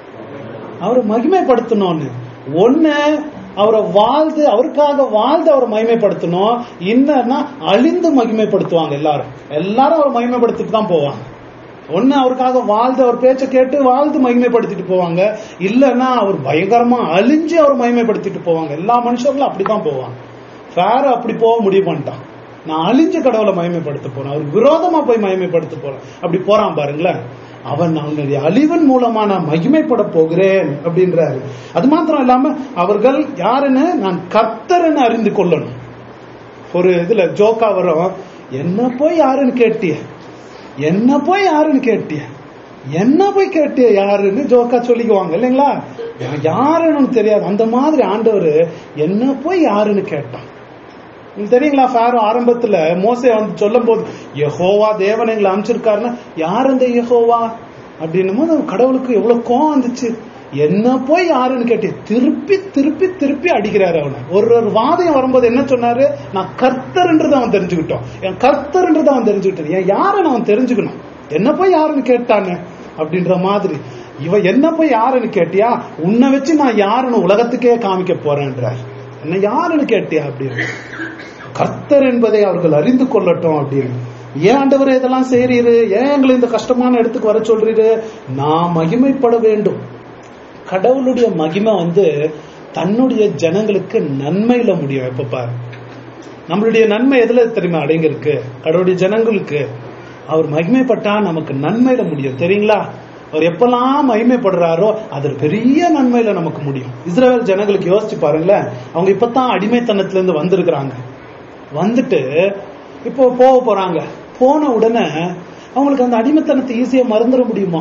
அவரை மகிமைப்படுத்தணும்னு ஒண்ணு அவரை வாழ்ந்து அவருக்காக வாழ்ந்து அவரை மகிமைப்படுத்தணும் இன்னன்னா அழிந்து மகிமைப்படுத்துவாங்க எல்லாரும் எல்லாரும் அவரை மகிமைப்படுத்திட்டு தான் போவாங்க ஒண்ணு அவருக்காக வாழ்ந்து அவர் பேச்சை கேட்டு வாழ்ந்து மகிமைப்படுத்திட்டு போவாங்க இல்லைன்னா அவர் பயங்கரமா அழிஞ்சு அவர் மகிமைப்படுத்திட்டு போவாங்க எல்லா மனுஷர்களும் அப்படிதான் போவாங்க ஃபேர அப்படி போக முடிவு பண்ணிட்டான் நான் அழிஞ்ச கடவுளை மகிமைப்படுத்த போறேன் அவருக்கு விரோதமா போய் மகிமைப்படுத்த போறேன் அப்படி போறான் பாருங்களேன் அவன் அவனுடைய அழிவன் மூலமா நான் மகிமைப்பட போகிறேன் அப்படின்றாரு அது மாத்திரம் இல்லாம அவர்கள் யாருன்னு நான் கர்த்தர்ன்னு அறிந்து கொள்ளணும் ஒரு இதுல ஜோக்கா வரும் என்ன போய் யாருன்னு கேட்டிய என்ன போய் யாருன்னு கேட்டிய என்ன போய் கேட்டிய யாருன்னு ஜோக்கா சொல்லிக்குவாங்க இல்லைங்களா யாருன்னு உனக்கு தெரியாது அந்த மாதிரி ஆண்டவர் என்ன போய் யாருன்னு கேட்டான் உங்களுக்கு தெரியுங்களா ஃபாரோ ஆரம்பத்துல மோசே வந்து சொல்லும் போது யெகோவா தேவன் எங்களை அமைச்சிருக்காருன்னா யார் அந்த யெகோவா அப்படின்னும் போது கடவுளுக்கு எவ்வளவு கோவம் வந்துச்சு என்ன போய் யாருன்னு கேட்டு திருப்பி திருப்பி திருப்பி அடிக்கிறாரு அவனை ஒரு ஒரு வாதம் வரும்போது என்ன சொன்னாரு நான் கர்த்தர்ன்றதை அவன் தெரிஞ்சுக்கிட்டோம் என் கர்த்தர்ன்றதை அவன் தெரிஞ்சுக்கிட்டான் என் யாருன்னு அவன் தெரிஞ்சுக்கணும் என்ன போய் யாருன்னு கேட்டானே அப்படின்ற மாதிரி இவன் என்ன போய் யாருன்னு கேட்டியா உன்னை வச்சு நான் யாருன்னு உலகத்துக்கே காமிக்க போறேன்றார் என்ன யாருன்னு கேட்டியா அப்படின்னு கர்த்தர் என்பதை அவர்கள் அறிந்து கொள்ளட்டும் அப்படின்னு ஏன் ஆண்டவர் இதெல்லாம் செய்றீரு ஏன் எங்களை இந்த கஷ்டமான இடத்துக்கு வர சொல்றீரு நான் மகிமைப்பட வேண்டும் கடவுளுடைய மகிமை வந்து தன்னுடைய ஜனங்களுக்கு நன்மையில முடியும் எப்ப பாரு நம்மளுடைய நன்மை எதுல தெரியுமா அடங்கி இருக்கு கடவுளுடைய ஜனங்களுக்கு அவர் மகிமைப்பட்டா நமக்கு நன்மையில முடியும் தெரியுங்களா அவர் எப்பெல்லாம் மகிமைப்படுறாரோ அது பெரிய நன்மையில நமக்கு முடியும் இஸ்ரேல் ஜனங்களுக்கு யோசிச்சு பாருங்களேன் அவங்க இப்பதான் அடிமைத்தனத்துல இருந்து வந்திருக்கிறாங்க வந்துட்டு இப்போ போக போறாங்க போன உடனே அவங்களுக்கு அந்த அடிமைத்தனத்தை ஈஸியா மறந்துட முடியுமா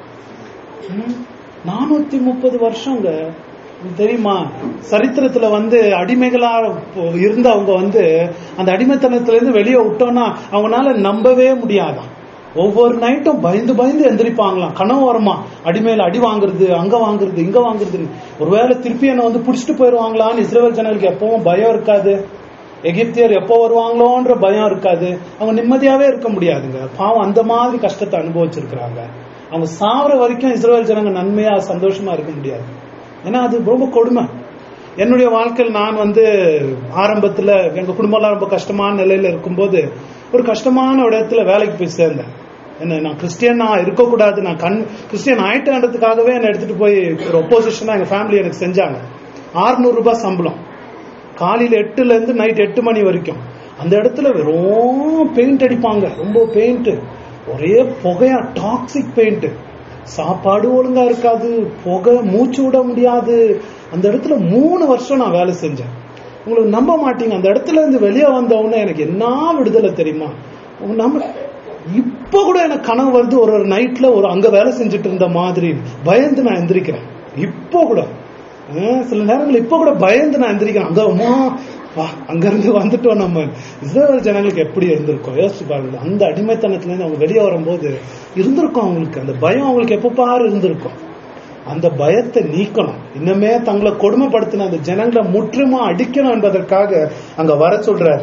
நானூத்தி முப்பது வருஷங்க உங்களுக்கு தெரியுமா சரித்திரத்துல வந்து அடிமைகளா போ- இருந்தவங்க வந்து அந்த அடிமைத்தனத்துல இருந்து வெளியே விட்டோம்னா அவங்களால நம்பவே முடியாதாம் ஒவ்வொரு நைட்டும் பயந்து பயந்து எந்திரிப்பாங்களாம் கனவு வருமா அடிமையில அடி வாங்குறது அங்க வாங்குறது இங்க வாங்குறதுன்னு ஒருவேளை திருப்பி என்ன வந்து புடிச்சிட்டு போயிருவாங்களான்னு இஸ்ரேல் ஜனங்களுக்கு எப்பவும் பயம் இருக்காது எகிப்தியர் எப்போ வருவாங்களோன்ற பயம் இருக்காது அவங்க நிம்மதியாவே இருக்க முடியாதுங்க பாவம் அந்த மாதிரி கஷ்டத்தை அனுபவிச்சிருக்கிறாங்க அவங்க சாவர வரைக்கும் இஸ்ரேல் ஜனங்க நன்மையா சந்தோஷமா இருக்க முடியாது ஏன்னா அது ரொம்ப கொடுமை என்னுடைய வாழ்க்கையில் நான் வந்து ஆரம்பத்துல எங்க குடும்பம்லாம் ரொம்ப கஷ்டமான நிலையில இருக்கும்போது ஒரு கஷ்டமான ஒரு இடத்துல வேலைக்கு போய் சேர்ந்தேன் என்ன நான் கிறிஸ்டியனா இருக்கக்கூடாது நான் கண் கிறிஸ்டியன் ஆயிட்டேன்றதுக்காகவே என்னை எடுத்துட்டு போய் ஒரு ஒப்போசிஷனா எங்க ஃபேமிலி எனக்கு செஞ்சாங்க 600 ரூபாய் சம்பளம் காலையில எட்டுல இருந்து நைட் எட்டு மணி வரைக்கும் அந்த இடத்துல வெறும் பெயிண்ட் அடிப்பாங்க ரொம்ப பெயிண்ட் ஒரே புகையா டாக்ஸிக் பெயிண்ட் சாப்பாடு ஒழுங்கா இருக்காது புகை மூச்சு விட முடியாது அந்த இடத்துல மூணு வருஷம் நான் வேலை செஞ்சேன் உங்களுக்கு நம்ப மாட்டீங்க அந்த இடத்துல இருந்து வெளியே வந்த உடனே எனக்கு என்ன விடுதலை தெரியுமா உங்க நம்ம இப்ப கூட எனக்கு கனவு வருது ஒரு ஒரு நைட்ல ஒரு அங்க வேலை செஞ்சுட்டு இருந்த மாதிரி பயந்து நான் எந்திரிக்கிறேன் இப்போ கூட அஹ் சில நேரங்கள் இப்ப கூட பயந்து நான் எந்திரிக்கிறேன் அங்க அம்மா வா அங்க இருந்து வந்துட்டோம் நம்ம இஸ்ரேல் ஜனங்களுக்கு எப்படி இருந்திருக்கும் யோசிச்சு பாருங்க அந்த அடிமைத்தனத்துல இருந்து அவங்க வெளியே வரும்போது இருந்திருக்கும் அவங்களுக்கு அந்த பயம் அவங்களுக்கு எப்ப பாரு இருந்திருக்கும் அந்த பயத்தை நீக்கணும் இன்னுமே தங்களை கொடுமைப்படுத்தின அந்த ஜனங்களை முற்றுமா அடிக்கணும் என்பதற்காக அங்க வர சொல்றாரு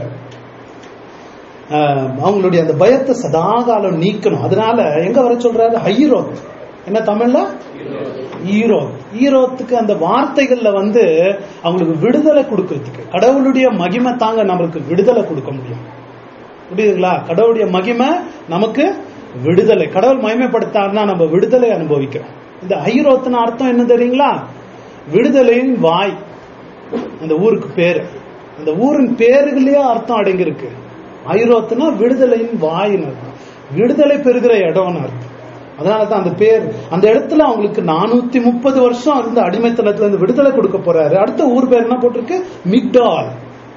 ஆஹ் அவங்களுடைய அந்த பயத்தை சதாகாலம் நீக்கணும் அதனால எங்க வர சொல்றாரு ஹைரோத் என்ன தமிழ்ல ஈரோத் ஈரோத்துக்கு அந்த வார்த்தைகள்ல வந்து அவங்களுக்கு விடுதலை கொடுக்கறதுக்கு கடவுளுடைய மகிமை தாங்க நம்மளுக்கு விடுதலை கொடுக்க முடியும் புரியுதுங்களா கடவுளுடைய மகிமை நமக்கு விடுதலை கடவுள் மகிமைப்படுத்தாருன்னா நம்ம விடுதலை அனுபவிக்கிறோம் இந்த ஐரோத்தின அர்த்தம் என்ன தெரியுங்களா விடுதலையின் வாய் அந்த ஊருக்கு பேரு அந்த ஊரின் பேருகளே அர்த்தம் அடங்கியிருக்கு ஐரோத்துனா விடுதலையின் வாயின்னு அர்த்தம் விடுதலை பெறுகிற இடம்னு அர்த்தம் அதனால தான் அந்த பேர் அந்த இடத்துல அவங்களுக்கு நானூத்தி முப்பது வருஷம் இருந்த அடிமைத்தனத்துல இருந்து விடுதலை கொடுக்க போறாரு அடுத்த ஊர் பேர் என்ன போட்டிருக்கு மிக்டால்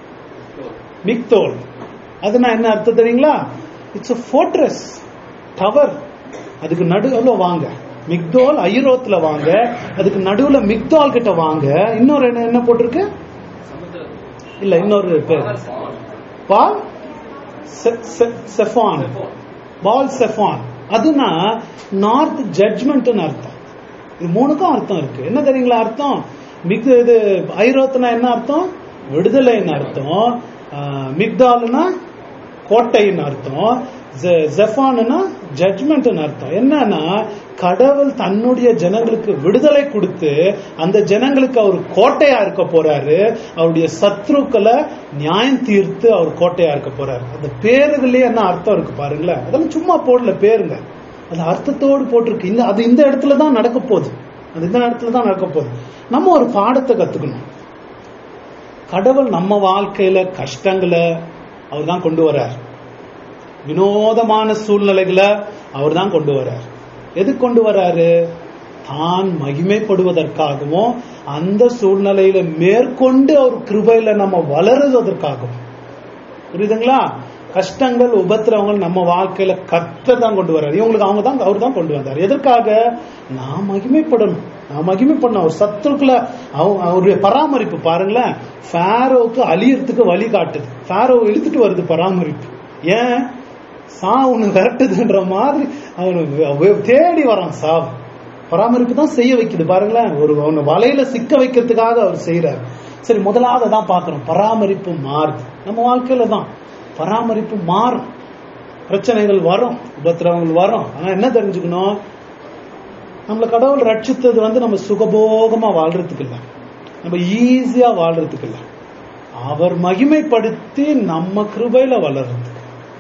மிக்தோல் அதுனா என்ன அர்த்தம் தெரியுங்களா இட்ஸ் a fortress டவர் அதுக்கு நடுவுல வாங்க மிக்தோல் ஐரோத்துல வாங்க அதுக்கு நடுவுல மிக்தால் கிட்ட வாங்க இன்னொரு என்ன என்ன போட்டிருக்கு இல்ல இன்னொரு பேர் பால் செ- செ- செஃபான் பால் செஃபான் அதுனா நார்த் ஜட்ஜ்மெண்ட்னு அர்த்தம் இது மூணுக்கும் அர்த்தம் இருக்கு என்ன தெரியுங்களா அர்த்தம் மிக் இது ஐரோத்துனா என்ன அர்த்தம் விடுதலைன்னு அர்த்தம் ஆஹ், மிக்தால்னா கோட்டைன்னு அர்த்தம் ஜெ- ஜெஃபான்னா ஜட்ஜ்மெண்ட்னு அர்த்தம் என்னன்னா கடவுள் தன்னுடைய ஜனங்களுக்கு விடுதலை கொடுத்து அந்த ஜனங்களுக்கு அவர் கோட்டையா இருக்க போறாரு அவருடைய சத்ருக்களை நியாயம் தீர்த்து அவர் கோட்டையா இருக்க போறாரு அந்த பேருகளே என்ன அர்த்தம் இருக்கு பாருங்களேன் அதெல்லாம் சும்மா போடல பேருங்க அது அர்த்தத்தோடு போட்டிருக்கு இந்த அது இந்த இடத்துல தான் நடக்க போகுது அது இந்த இடத்துல தான் நடக்க போகுது நம்ம ஒரு பாடத்தை கத்துக்கணும் கடவுள் நம்ம வாழ்க்கையில கஷ்டங்களை அவர் தான் கொண்டு வர்றார் வினோதமான சூழ்நிலைகளை அவர் தான் கொண்டு வர்றார் எது கொண்டு வர்றாரு தான் மகிமைப்படுவதற்காகவும் அந்த சூழ்நிலையில மேற்கொண்டு அவர் கிருபையில நம்ம வளருவதற்காகவும் புரியுதுங்களா கஷ்டங்கள் உபத்திரவங்கள் நம்ம வாழ்க்கையில கத்த தான் கொண்டு வர்றாரு இவங்களுக்கு அவங்க தான் அவர் தான் கொண்டு வந்தார் எதற்காக நான் மகிமைப்படணும் நான் மகிமைப்படணும் அவர் சத்துருக்குள்ள அவ- அவருடைய பராமரிப்பு பாருங்களேன் ஃபேரோவுக்கு அழியறதுக்கு வழி காட்டுது ஃபேரோ இழுத்துட்டு வருது பராமரிப்பு ஏன் சாவு ஒண்ணு விரட்டுதுன்ற மாதிரி அவனு தேடி வரான் சாவு பராமரிப்பு தான் செய்ய வைக்குது பாருங்களேன் ஒரு அவனை வலையில சிக்க வைக்கிறதுக்காக அவர் செய்யறாரு சரி முதலாவது தான் பாக்குறோம் பராமரிப்பு மாறுது நம்ம வாழ்க்கையில தான் பராமரிப்பு மாறும் பிரச்சனைகள் வரும் உபத்திரவங்கள் வரும் ஆனா என்ன தெரிஞ்சுக்கணும் நம்மள கடவுள் ரட்சித்தது வந்து நம்ம சுகபோகமா வாழ்றதுக்கு இல்ல நம்ம ஈஸியா வாழ்றதுக்கு இல்ல அவர் மகிமைப்படுத்தி நம்ம கிருபையில வளர்றதுக்கு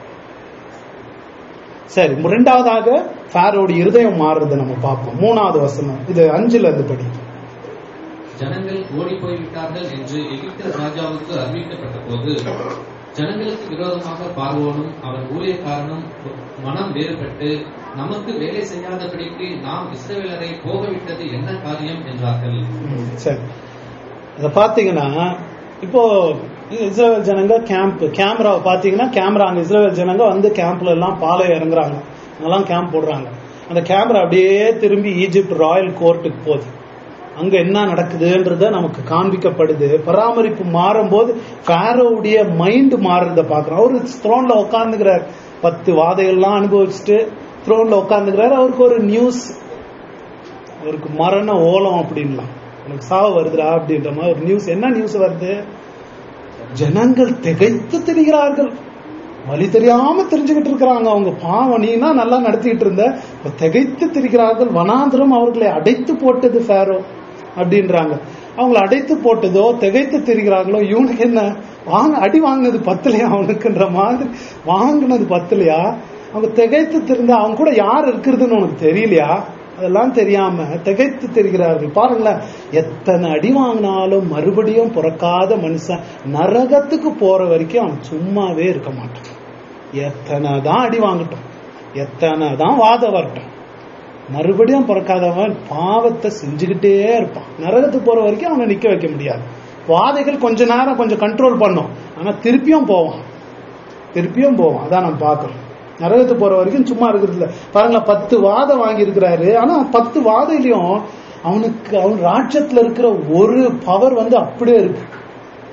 சரி ரெண்டாவதாக ஃபேரோட இருதயம் மாறுறதை நம்ம பார்ப்போம் மூணாவது வசனம் இது அஞ்சுல இருந்து படி ஜனங்கள் ஓடி போய்விட்டார்கள் என்று எகிப்து ராஜாவுக்கு அறிவிக்கப்பட்ட போது ஜனங்களுக்கு விரோதமாக பார்வோனும் அவன் ஊழியக்காரனும் மனம் வேறுபட்டு நமக்கு வேலை செய்யாதபடிக்கு நாம் இஸ்ரவேலரை போகவிட்டது என்ன காரியம் என்றார்கள் ம், சரி அத பாத்தீங்கன்னா இப்போ இஸ்ரேல் ஜனங்க கேம்ப் கேமராவை பாத்தீங்கன்னா கேமரா அங்க இஸ்ரேல் ஜனங்க வந்து கேம்ப்ல எல்லாம் பாலம் இறங்குறாங்க அங்கெல்லாம் கேம்ப் போடுறாங்க அந்த கேமரா அப்படியே திரும்பி ஈஜிப்ட் ராயல் கோர்ட்டுக்கு போகுது அங்க என்ன நடக்குதுன்றத நமக்கு காண்பிக்கப்படுது பராமரிப்பு மாறும்போது ஃபேரோவுடைய மைண்ட் மாறுறத பாக்குறோம் அவரு த்ரோன்ல உட்காந்துக்கிறார் பத்து வாதைகள்லாம் அனுபவிச்சுட்டு த்ரோன்ல உட்காந்துக்கிறாரு அவருக்கு ஒரு நியூஸ் அவருக்கு மரண ஓலம் அப்படின்லாம் உனக்கு சாவு வருதுடா அப்படின்ற மாதிரி ஒரு நியூஸ் என்ன நியூஸ் வருது ஜனங்கள் திகைத்து திரிகிறார்கள் வழி தெரியாம தெரிஞ்சுக்கிட்டு இருக்கிறாங்க அவங்க பாவம் நீனா நல்லா நடத்திட்டு இருந்த இப்ப திகைத்து திரிகிறார்கள் வனாந்திரம் அவர்களை அடைத்து போட்டது ஃபேரோ அப்படின்றாங்க அவங்கள அடைத்து போட்டதோ திகைத்து திரிகிறார்களோ இவனுக்கு என்ன வாங்க அடி வாங்கினது பத்தலையா அவனுக்குன்ற மாதிரி வாங்கினது பத்தலையா அவங்க திகைத்து திருந்த அவங்க கூட யார் இருக்கிறதுன்னு உனக்கு தெரியலையா அதெல்லாம் தெரியாம திகைத்து தெரிகிறார்கள் பாருங்களேன் எத்தனை அடி வாங்கினாலும் மறுபடியும் பிறக்காத மனுஷன் நரகத்துக்கு போற வரைக்கும் அவன் சும்மாவே இருக்க மாட்டான் எத்தனை தான் அடி வாங்கட்டும் எத்தனை தான் வாதம் வரட்டும் மறுபடியும் பிறக்காதவன் பாவத்தை செஞ்சுக்கிட்டே இருப்பான் நரகத்துக்கு போற வரைக்கும் அவனை நிக்க வைக்க முடியாது வாதைகள் கொஞ்ச நேரம் கொஞ்சம் கண்ட்ரோல் பண்ணும் ஆனா திருப்பியும் போவான் திருப்பியும் போவான் அதான் நம்ம பார்க்கறோம் நரகத்துக்கு போற வரைக்கும் சும்மா இருக்கிறது இல்ல பாருங்களேன் பத்து வாதம் வாங்கி இருக்கிறாரு ஆனா பத்து வாதையிலையும் அவனுக்கு அவன் ராஜ்யத்துல இருக்கிற ஒரு பவர் வந்து அப்படியே இருக்கு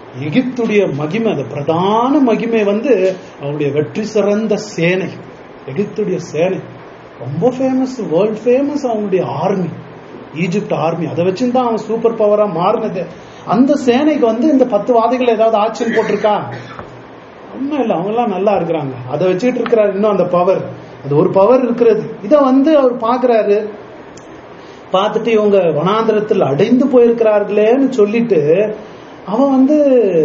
எகிப்துடைய மகிமை அது பிரதான மகிமை வந்து அவருடைய வெற்றி சிறந்த சேனை எகிப்துடைய சேனை ரொம்ப ஃபேமஸ் வேர்ல்ட் ஃபேமஸ் அவங்களுடைய ஆர்மி ஈஜிப்ட் ஆர்மி அதை வச்சுதான் அவன் சூப்பர் பவரா மாறினது அந்த சேனைக்கு வந்து இந்த பத்து வாதைகள் ஏதாவது ஆட்சியம் போட்டிருக்கா ஒன்றும் இல்லை அவங்க எல்லாம் நல்லா இருக்கிறாங்க அதை வச்சுட்டு இருக்கிறாரு இன்னும் அந்த பவர் அது ஒரு பவர் இருக்கிறது இதை வந்து அவர் பாக்குறாரு பார்த்துட்டு இவங்க வனாந்திரத்தில் அடைந்து போயிருக்கிறார்களேன்னு சொல்லிட்டு அவன் வந்து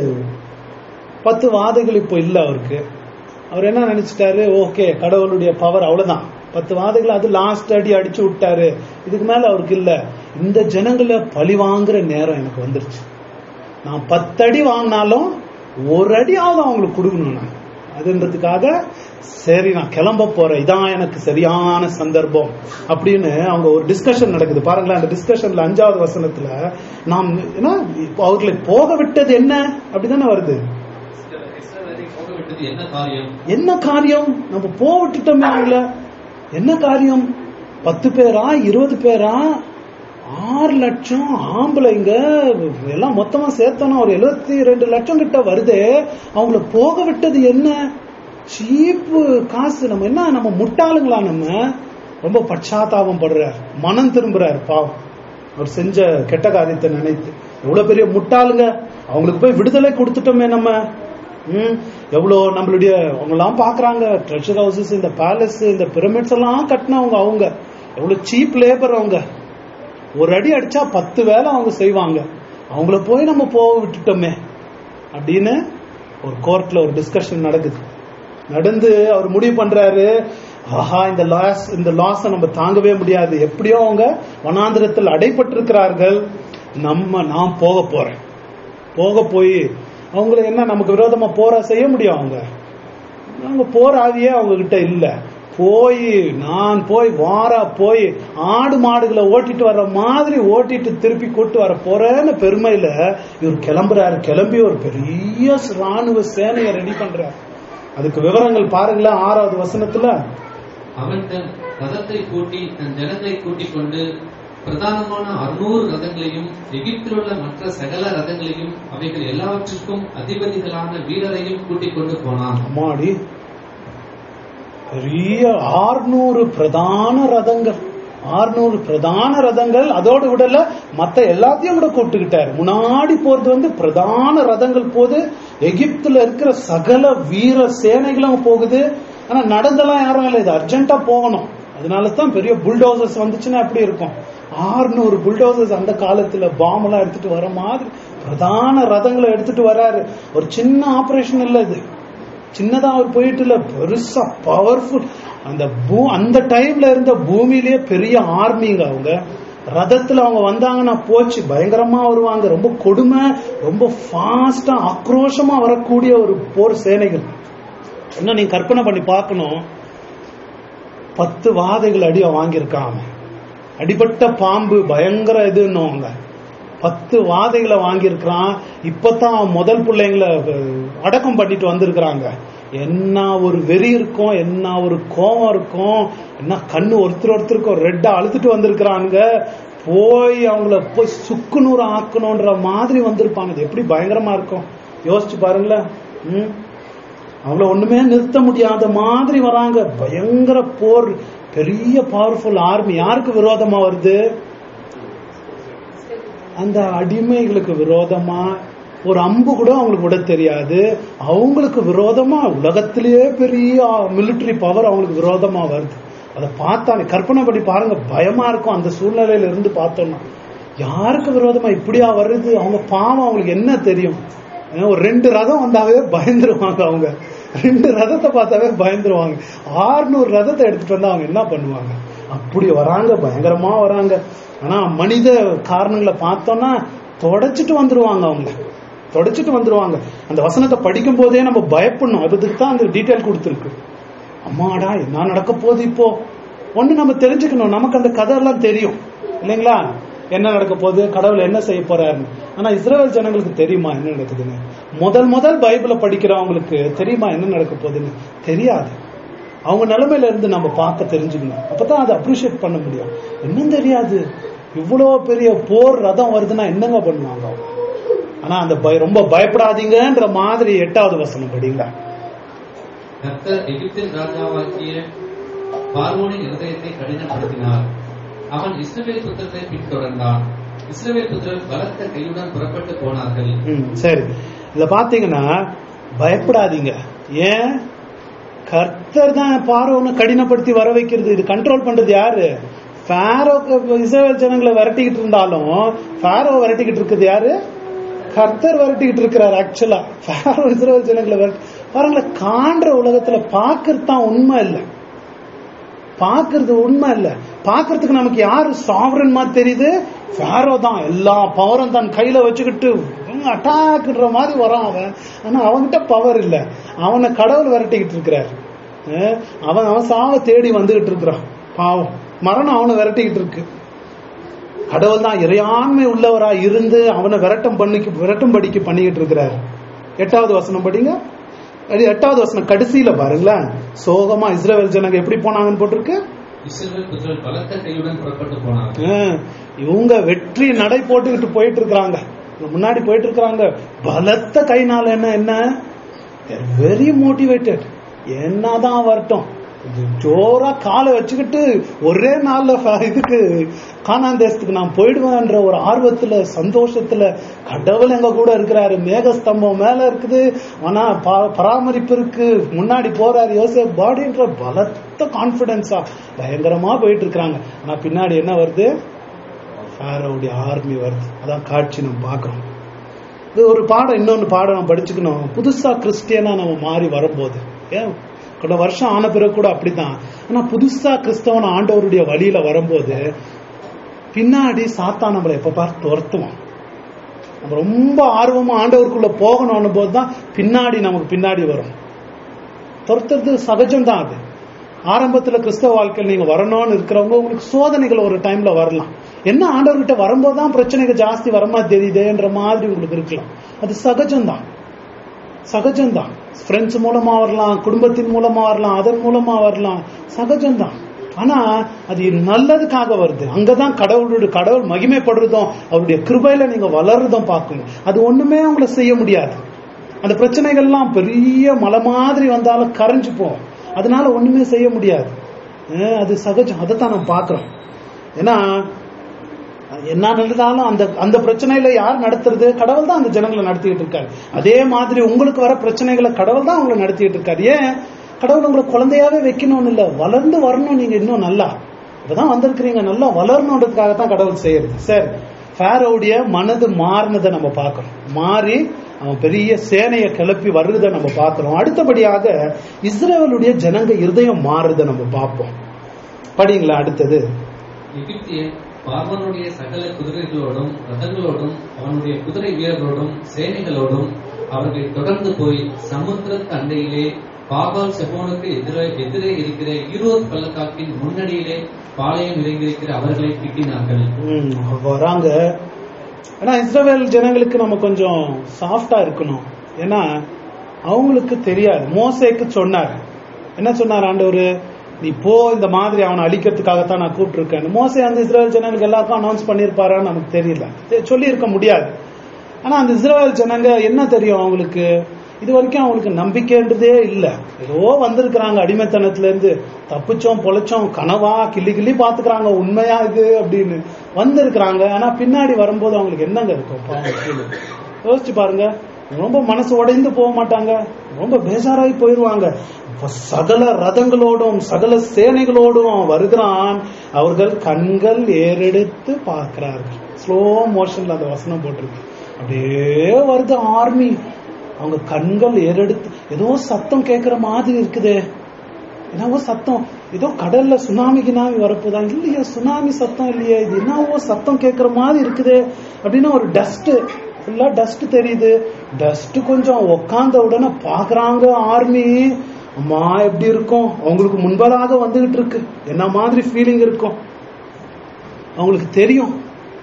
பத்து வாதைகள் இப்போ இல்லை அவருக்கு அவர் என்ன நினைச்சிட்டாரு ஓகே கடவுளுடைய பவர் அவ்வளவுதான் பத்து வாதைகள் அது லாஸ்ட் அடி அடிச்சு விட்டாரு இதுக்கு மேல அவருக்கு இல்ல இந்த ஜனங்களை பழி வாங்குற நேரம் எனக்கு வந்துருச்சு நான் பத்தடி வாங்கினாலும் ஒரு அடியாவது அவங்களுக்கு கொடுக்கணும் நான் அதுன்றதுக்காக சரி நான் கிளம்ப போறேன் இதான் எனக்கு சரியான சந்தர்ப்பம் அப்படின்னு அவங்க ஒரு டிஸ்கஷன் நடக்குது பாருங்களேன் அந்த டிஸ்கஷன்ல அஞ்சாவது வசனத்துல நாம் என்ன இப்போ அவர்களை போக விட்டது என்ன அப்படிதானே வருது இஸ்ரவேலை போக விட்டது என்ன காரியம் என்ன காரியம் நம்ம போக விட்டுட்டோமே அவங்கள என்ன காரியம் பத்து பேரா இருபது பேரா ஆறு லட்சம் ஆம்பளைங்க எல்லாம் மொத்தமா சேர்த்தோன்னா ஒரு எழுபத்தி ரெண்டு லட்சம் கிட்ட வருதே அவங்கள போக விட்டது என்ன சீப்பு காசு நம்ம என்ன நம்ம முட்டாளுங்களா நம்ம ரொம்ப பச்சாத்தாபம் படுறார் மனம் திரும்புறார் பாவம் அவர் செஞ்ச கெட்ட காரியத்தை நினைத்து எவ்வளவு பெரிய முட்டாளுங்க அவங்களுக்கு போய் விடுதலை கொடுத்துட்டோமே நம்ம ம் எவ்வளோ நம்மளுடைய அவங்கெல்லாம் பாக்குறாங்க ட்ரெஷர் ஹவுசஸ் இந்த பேலஸ் இந்த பிரமிட்ஸ் எல்லாம் கட்டினவங்க அவங்க எவ்வளவு சீப் லேபர் அவங்க ஒரு அடி அடிச்சா பத்து வேலை அவங்க செய்வாங்க அவங்கள போய் நம்ம போக விட்டுட்டோமே அப்படின்னு ஒரு கோர்ட்ல ஒரு டிஸ்கஷன் நடக்குது நடந்து அவர் முடிவு பண்றாரு ஆஹா இந்த லாஸ் இந்த லாஸை நம்ம தாங்கவே முடியாது எப்படியோ அவங்க வனாந்திரத்தில் அடைப்பட்டிருக்கிறார்கள் நம்ம நான் போக போறேன் போக போய் அவங்கள என்ன நமக்கு விரோதமா போரா செய்ய முடியும் அவங்க அவங்க போர் ஆவியே அவங்க கிட்ட இல்ல போய் நான் போய் வாரா போய் ஆடு மாடுகளை ஓட்டிட்டு வர்ற மாதிரி ஓட்டிட்டு திருப்பி கூட்டு வர போறேன்னு பெருமையில இவர் கிளம்புறாரு கிளம்பி ஒரு பெரிய ராணுவ சேனையை ரெடி பண்றாரு அதுக்கு விவரங்கள் பாருங்களேன் ஆறாவது வசனத்துல அவன் தன் ரதத்தை கூட்டி தன் ஜனத்தை கூட்டிக் கொண்டு பிரதானமான அறுநூறு ரதங்களையும் எகிப்தில் உள்ள மற்ற சகல ரதங்களையும் அவைகள் எல்லாவற்றிற்கும் அதிபதிகளான வீரரையும் கூட்டிக் கொண்டு போனான் அம்மாடி பெரிய ஆறுநூறு பிரதான ரதங்கள் ஆறுநூறு பிரதான ரதங்கள் அதோடு விடல மத்த எல்லாத்தையும் கூட கூப்பிட்டுக்கிட்டாரு முன்னாடி போறது வந்து பிரதான ரதங்கள் போகுது எகிப்துல இருக்கிற சகல வீர சேனைகளும் போகுது ஆனா நடந்தெல்லாம் யாரும் இல்லை இது அர்ஜென்ட்டா போகணும் அதனால தான் பெரிய புல்டோசர்ஸ் வந்துச்சுன்னா எப்படி இருக்கும் ஆறுநூறு புல்டோசர்ஸ் அந்த காலத்துல பாம் எல்லாம் எடுத்துட்டு வர மாதிரி பிரதான ரதங்களை எடுத்துட்டு வராரு ஒரு சின்ன ஆபரேஷன் இல்ல இது சின்னதா அவர் போயிட்டு இல்ல பெருசா பவர்ஃபுல் அந்த பூ அந்த டைம்ல இருந்த பூமியிலேயே பெரிய ஆர்மிங்க அவங்க ரதத்துல அவங்க வந்தாங்கன்னா போச்சு பயங்கரமா வருவாங்க ரொம்ப கொடுமை ரொம்ப ஃபாஸ்டா ஆக்ரோஷமா வரக்கூடிய ஒரு போர் சேனைகள் இன்னும் நீங்க கற்பனை பண்ணி பார்க்கணும் பத்து வாதைகள் அடிய வாங்கியிருக்கான் அவன் அடிபட்ட பாம்பு பயங்கர இதுன்னு அவங்க பத்து வாதைகளை வாங்கியிருக்கிறான் இப்பதான் அவன் முதல் பிள்ளைங்களை அஹ், அடக்கம் பண்ணிட்டு வந்திருக்கிறாங்க என்ன ஒரு வெறி இருக்கும் என்ன ஒரு கோபம் இருக்கும் என்ன கண்ணு ஒருத்தர் ஒருத்தருக்கு ரெட்டா அழுத்துட்டு வந்திருக்கிறாங்க போய் அவங்கள போய் சுக்குநூறு ஆக்கணும்ன்ற மாதிரி வந்திருப்பாங்க இது எப்படி பயங்கரமா இருக்கும் யோசிச்சு பாருங்களேன் ம் அவங்கள ஒண்ணுமே நிறுத்த முடியாத மாதிரி வராங்க பயங்கர போர் பெரிய பவர்ஃபுல் ஆர்மி யாருக்கு விரோதமா வருது அந்த அடிமைகளுக்கு விரோதமா ஒரு அம்பு கூட அவங்களுக்கு விட தெரியாது அவங்களுக்கு விரோதமா உலகத்திலேயே பெரிய மிலிட்டரி பவர் அவங்களுக்கு விரோதமா வருது அதை பார்த்தா நீ கற்பனை பண்ணி பாருங்க பயமா இருக்கும் அந்த சூழ்நிலையில இருந்து பார்த்தோம்னா யாருக்கு விரோதமா இப்படியா வருது அவங்க பாவம் அவங்களுக்கு என்ன தெரியும் ஏன்னா ஒரு ரெண்டு ரதம் வந்தாவே பயந்துருவாங்க அவங்க ரெண்டு ரதத்தை பார்த்தாவே பயந்துருவாங்க ஆறுநூறு ரதத்தை எடுத்துட்டு வந்தா அவங்க என்ன பண்ணுவாங்க அப்படி வராங்க பயங்கரமா வராங்க ஆனா மனித காரணங்களை பார்த்தோம்னா தொடச்சிட்டு வந்துருவாங்க அவங்க தொடச்சிட்டு வந்துருவாங்க அந்த வசனத்தை படிக்கும் போதே நம்ம பயப்படணும் அதுக்கு தான் அந்த டீட்டெயில் கொடுத்துருக்கு அம்மாடா என்ன நடக்க போகுது இப்போ ஒண்ணு நம்ம தெரிஞ்சுக்கணும் நமக்கு அந்த கதை எல்லாம் தெரியும் இல்லைங்களா என்ன நடக்க போகுது கடவுள் என்ன செய்ய போறாருன்னு ஆனா இஸ்ரேல் ஜனங்களுக்கு தெரியுமா என்ன நடக்குதுன்னு முதல் முதல் பைபிளை படிக்கிறவங்களுக்கு தெரியுமா என்ன நடக்க போகுதுன்னு தெரியாது அவங்க நிலைமையில இருந்து நம்ம பார்க்க தெரிஞ்சுக்கணும் அப்பதான் அதை அப்ரிஷியேட் பண்ண முடியும் இன்னும் தெரியாது இவ்வளவு பெரிய போர் ரதம் வருதுன்னா என்னங்க பண்ணுவாங்க அவங்க ஆனா அந்த பய- ரொம்ப பயப்படாதீங்கன்ற மாதிரி எட்டாவது வசனம் படிங்களா கர்த்தர் எகிப்தின் ராஜாவாக்கிய பார்வோனின் இருதயத்தை கடினப்படுத்தினார் அவன் இஸ்ரவேல் புத்திரத்தை பின்தொடர்ந்தான் இஸ்ரவேல் புத்திரர் பலத்த கையுடன் புறப்பட்டு போனார்கள் ம், சரி இதுல பாத்தீங்கன்னா பயப்படாதீங்க ஏன் கர்த்தர் தான் பார்வோனை கடினப்படுத்தி வர வைக்கிறது இது கண்ட்ரோல் பண்றது யாரு ஃபாரோக்கு இஸ்ரேல் ஜனங்களை விரட்டிக்கிட்டு இருந்தாலும் ஃபாரோ விரட்டிக்கிட்டு இருக்குது யாரு கர்த்தர் விரட்டிக்கிட்டு இருக்கிறார் ஆக்சுவலா ஃபாரோ இஸ்ரேல் ஜனங்களை விரட்டி பாருங்களேன் காண்ற உலகத்துல பாக்குறது தான் உண்மை இல்லை பாக்குறது உண்மை இல்ல பாக்குறதுக்கு நமக்கு யாரு சாவரன் மாதிரி தெரியுது ஃபாரோ தான் எல்லா பவரும் தன் கையில வச்சுக்கிட்டு அட்டாக்ன்ற மாதிரி வரான் அவன் ஆனா அவன்கிட்ட பவர் இல்ல அவனை கடவுள் விரட்டிக்கிட்டு இருக்கிறார் அஹ் அவன் அவன் சாவ தேடி வந்துகிட்டு இருக்கிறான் பாவம் மரணம் அவனை விரட்டிக்கிட்டு இருக்கு கடவுள் தான் இறையாண்மை உள்ளவரா இருந்து அவனை விரட்டம் பண்ணிக்கு விரட்டும்படிக்கு பண்ணிக்கிட்டு இருக்கிறார் எட்டாவது வசனம் படிங்க அது எட்டாவது வசனம் கடைசியில பாருங்களேன் சோகமா இஸ்ரேல் ஜனங்க எப்படி போனாங்கன்னு போட்டிருக்கு இஸ்ரவேல் புத்திரர் பலத்த கையுடன் புறப்பட்டு போனார்கள் ஆஹ், இவங்க வெற்றி நடை போட்டுக்கிட்டு போயிட்டு இருக்கிறாங்க முன்னாடி போயிட்டு இருக்கிறாங்க பலத்த கைனால என்ன என்ன வெரி மோட்டிவேட்டட் என்னதான் வரட்டும் இது ஜோரா காலை வச்சுக்கிட்டு ஒரே நாள்ல ஃப- இதுக்கு காணாந்த தேசத்துக்கு நான் போயிடுவேன்ற ஒரு ஆர்வத்துல சந்தோஷத்துல கடவுள் எங்க கூட இருக்கிறாரு மேகஸ்தம்பம் மேல இருக்குது ஆனா பா- பராமரிப்பு இருக்கு முன்னாடி போறாரு யோசேப் பாடின்ற பலத்த கான்பிடன்ஸா பயங்கரமா போயிட்டு இருக்காங்க ஆனா பின்னாடி என்ன வருது ஃபாரோவுடைய ஆர்மி வருது அதான் காட்சி நம்ம பார்க்கிறோம் இது ஒரு பாடம் இன்னொன்னு பாடம் நம்ம படிச்சுக்கணும் புதுசா கிறிஸ்டியனா நம்ம மாறி வரும்போது ஏன் கொஞ்ச வருஷம் ஆன பிறகு கூட அப்படித்தான் ஆனா புதுசா கிறிஸ்தவன் ஆண்டவருடைய வழியில வரும்போது பின்னாடி சாத்தான் நம்மளை எப்ப பார்த்து துரத்துவான் நம்ம ரொம்ப ஆர்வமா ஆண்டவருக்குள்ள போகணும்னு போது தான் பின்னாடி நமக்கு பின்னாடி வரும் துரத்துறது சகஜம்தான் அது ஆரம்பத்துல கிறிஸ்தவ வாழ்க்கையில் நீங்க வரணும்னு இருக்கிறவங்க உங்களுக்கு சோதனைகள் ஒரு டைம்ல வரலாம் என்ன ஆண்டவர்கிட்ட வரும்போது தான் பிரச்சனைகள் ஜாஸ்தி வரமா தெரியுதுன்ற மாதிரி உங்களுக்கு இருக்கலாம் அது சகஜம்தான் சகஜம்தான் ஃப்ரெண்ட்ஸ் மூலமா வரலாம் குடும்பத்தின் மூலமா வரலாம் அதன் மூலமா வரலாம் சகஜம்தான் ஆனா அது நல்லதுக்காக வருது அங்கதான் கடவுளுடைய கடவுள் மகிமைப்படுறதும் அவருடைய கிருபையில நீங்க வளர்றதும் பார்க்கணும் அது ஒண்ணுமே அவங்கள செய்ய முடியாது அந்த பிரச்சனைகள்லாம் பெரிய மலை மாதிரி வந்தாலும் கரைஞ்சு போகும் அதனால ஒண்ணுமே செய்ய முடியாது அஹ் அது சகஜம் அதைத்தான் நம்ம பார்க்கிறோம் ஏன்னா என்ன நடந்தாலும் அந்த அந்த பிரச்சனையில யார் நடத்துறது கடவுள் தான் அந்த ஜனங்களை நடத்திட்டு இருக்காரு அதே மாதிரி உங்களுக்கு வர பிரச்சனைகளை கடவுள் தான் உங்களை நடத்திட்டு இருக்காரு ஏன் கடவுள் உங்களை குழந்தையாவே வைக்கணும்னு இல்ல வளர்ந்து வரணும் நீங்க இன்னும் நல்லா இப்பதான் வந்திருக்கிறீங்க நல்லா வளரணுன்றதுக்காக தான் கடவுள் செய்யறது சரி ஃபேரோடைய மனது மாறினதை நம்ம பார்க்கிறோம் மாறி அவன் பெரிய சேனையை கிளப்பி வருவதை நம்ம பார்க்கிறோம் அடுத்தபடியாக இஸ்ரேலுடைய ஜனங்க இருதயம் மாறுறதை நம்ம பார்ப்போம் படிங்களா அடுத்தது எகிப்தியன் பார்வனுடைய சகல குதிரைகளோடும் ரதங்களோடும் அவனுடைய குதிரை வீரர்களோடும் சேனைகளோடும் அவர்களை தொடர்ந்து போய் சமுத்திர தண்டையிலே பாகால் செபோனுக்கு எதிரே எதிரே இருக்கிற ஈரோத் பள்ளத்தாக்கின் முன்னணியிலே பாளையம் இறங்கியிருக்கிற அவர்களை கிட்டினார்கள் ம், வராங்க ஆனா இஸ்ரவேல் ஜனங்களுக்கு நம்ம கொஞ்சம் சாஃப்டா இருக்கணும் ஏன்னா அவங்களுக்கு தெரியாது மோசேக்கு சொன்னார் என்ன சொன்னார் ஆண்டவர் நீ போ இந்த மாதிரி அவனை அழிக்கிறதுக்காகத்தான் நான் கூப்பிட்டுருக்கேன் மோசே அந்த இஸ்ரேல் ஜனங்களுக்கு எல்லாருக்கும் அனௌன்ஸ் பண்ணியிருப்பாரான்னு நமக்கு தெரியல சொல்லி இருக்க முடியாது ஆனா அந்த இஸ்ரேல் ஜனங்க என்ன தெரியும் அவங்களுக்கு இது வரைக்கும் அவங்களுக்கு நம்பிக்கைன்றதே இல்ல ஏதோ வந்திருக்கிறாங்க அடிமைத்தனத்துல இருந்து தப்பிச்சோம் பொழைச்சோம் கனவா கிள்ளி கிள்ளி பாத்துக்கிறாங்க உண்மையா இது அப்படின்னு வந்திருக்கிறாங்க ஆனா பின்னாடி வரும்போது அவங்களுக்கு என்னங்க இருக்கும் பாவம் கீழே. யோசிச்சு பாருங்க ரொம்ப மனசு உடைந்து போக மாட்டாங்க ரொம்ப பேஜாராகி போயிருவாங்க இப்ப சகல ரதங்களோடும் சகல சேனைகளோடும் வருகிறான் அவர்கள் கண்கள் ஏறெடுத்து பார்க்கிறார்கள் ஸ்லோ மோஷன்ல அந்த வசனம் போட்டிருக்கு அப்படியே வருது ஆர்மி அவங்க கண்கள் ஏறெடுத்து ஏதோ சத்தம் கேட்கிற மாதிரி இருக்குதே என்னவோ சத்தம் ஏதோ கடல்ல சுனாமி கினாமி வரப்போதான் இல்லையே சுனாமி சத்தம் இல்லையே இது என்னவோ சத்தம் கேட்கிற மாதிரி இருக்குதே அப்படின்னா ஒரு டஸ்ட் ஃபுல்லா டஸ்ட் தெரியுது டஸ்ட் கொஞ்சம் உக்காந்த உடனே பாக்குறாங்க ஆர்மி அம்மா எப்படி இருக்கும் அவங்களுக்கு முன்பதாக வந்துகிட்டு இருக்கு என்ன மாதிரி ஃபீலிங் இருக்கும் அவங்களுக்கு தெரியும்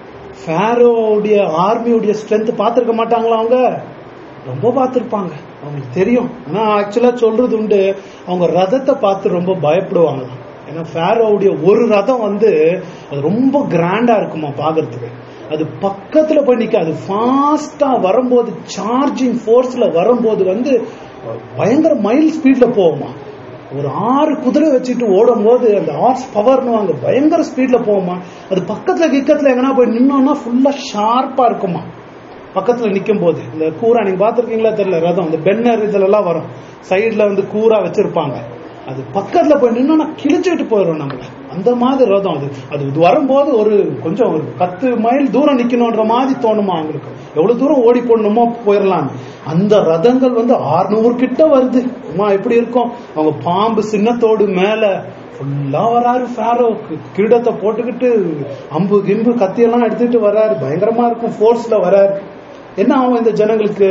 ஃபேரோவுடைய ஆர்மியுடைய ஸ்ட்ரென்த் பார்த்திருக்க மாட்டாங்களா அவங்க ரொம்ப பார்த்திருப்பாங்க அவங்களுக்கு தெரியும் ஆனா ஆக்சுவலா சொல்றது உண்டு அவங்க ரதத்தை பார்த்து ரொம்ப பயப்படுவாங்க ஏன்னா ஃபேரோவுடைய ஒரு ரதம் வந்து அது ரொம்ப கிராண்டா இருக்குமா பாக்குறதுக்கு அது பக்கத்துல போய் நிக்க அது ஃபாஸ்டா வரும்போது சார்ஜிங் ஃபோர்ஸ்ல வரும்போது வந்து பயங்கர மைல் ஸ்பீட்ல போகுமா ஒரு ஆறு குதிரை வச்சுட்டு ஓடும் போது அந்த ஹார்ஸ் பவர்னு அங்க பயங்கர ஸ்பீட்ல போகுமா அது பக்கத்துல கிக்கத்துல எங்கன்னா போய் நின்னோம்னா ஃபுல்லா ஷார்ப்பா இருக்குமா பக்கத்துல நிக்கும் போது இந்த கூரா நீங்க பாத்திருக்கீங்களா தெரியல ரதம் இந்த பென்னர் இதுல எல்லாம் வரும் சைடுல வந்து கூரா வச்சிருப்பாங்க அது பக்கத்துல போய் நின்னோம்னா கிழிச்சுட்டு போயிடும் நம்மள அந்த மாதிரி ரதம் அது அது இது வரும்போது ஒரு கொஞ்சம் ஒரு பத்து மைல் தூரம் நிக்கணும்ன்ற மாதிரி தோணுமா அவங்களுக்கு எவ்வளவு தூரம் ஓடி போடணுமோ போயிடலாம் அந்த ரதங்கள் வந்து 600 கிட்ட வருது அம்மா எப்படி இருக்கும் அவங்க பாம்பு சின்னத்தோடு மேல ஃபுல்லா வராரு ஃபேரோ கி- கிரீடத்தை போட்டுக்கிட்டு அம்பு கிம்பு கத்தியெல்லாம் எடுத்துட்டு வராரு பயங்கரமா இருக்கும் ஃபோர்ஸ்ல வராரு என்ன ஆகும் இந்த ஜனங்களுக்கு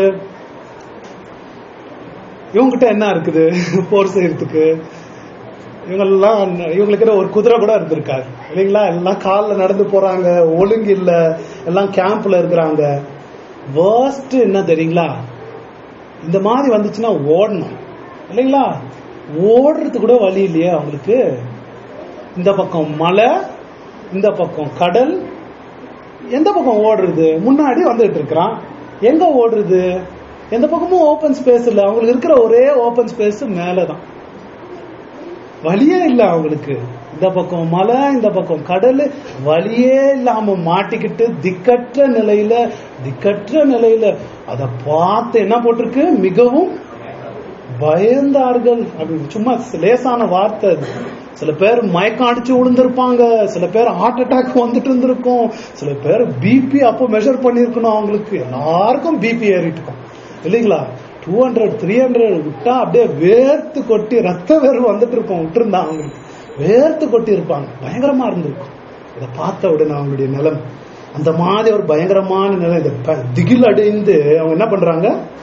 இவங்ககிட்ட என்ன இருக்குது போர் செய்யறதுக்கு இவங்கெல்லாம் இவங்களுக்கு ஒரு குதிரை கூட இருந்திருக்காரு இல்லைங்களா எல்லாம் காலில் நடந்து போறாங்க ஒழுங்கு இல்ல எல்லாம் கேம்ப்ல இருக்கிறாங்க வேர்ஸ்ட் என்ன தெரியுங்களா இந்த மாதிரி வந்துச்சுன்னா ஓடணும் இல்லைங்களா ஓடுறது கூட வழி இல்லையே அவங்களுக்கு இந்த பக்கம் மலை இந்த பக்கம் கடல் எந்த பக்கம் ஓடுறது முன்னாடி வந்துட்டு இருக்கிறான் எங்க ஓடுறது எந்த பக்கமும் ஓபன் ஸ்பேஸ் இல்ல அவங்களுக்கு இருக்கிற ஒரே ஓபன் ஸ்பேஸ் மேலதான் வழியே இல்ல அவங்களுக்கு இந்த பக்கம் மலை இந்த பக்கம் கடல் வழியே இல்லாம மாட்டிக்கிட்டு திக்கற்ற நிலையில திக்கற்ற நிலையில அத பார்த்து என்ன போட்டிருக்கு மிகவும் பயந்தார்கள் அப்படின்னு சும்மா லேசான வார்த்தை அது சில பேர் மயக்கம் அடிச்சு விழுந்திருப்பாங்க சில பேர் ஹார்ட் அட்டாக் வந்துட்டு இருந்திருக்கும் சில பேர் பிபி அப்போ மெஷர் பண்ணிருக்கணும் அவங்களுக்கு எல்லாருக்கும் பிபி ஏறிட்டு இருக்கும் இல்லைங்களா டூ ஹண்ட்ரட் த்ரீ ஹண்ட்ரட் விட்டா அப்படியே வேர்த்து கொட்டி ரத்த வேர்வு வந்துட்டு இருக்கும் விட்டுருந்தா அவங்களுக்கு வேர்த்து கொட்டி இருப்பாங்க பயங்கரமா இருந்திருக்கும் இதை பார்த்த உடனே அவங்களுடைய நிலம் அந்த மாதிரி ஒரு பயங்கரமான நிலம் இந்த ப- திகில் அடைந்து அவங்க என்ன பண்றாங்க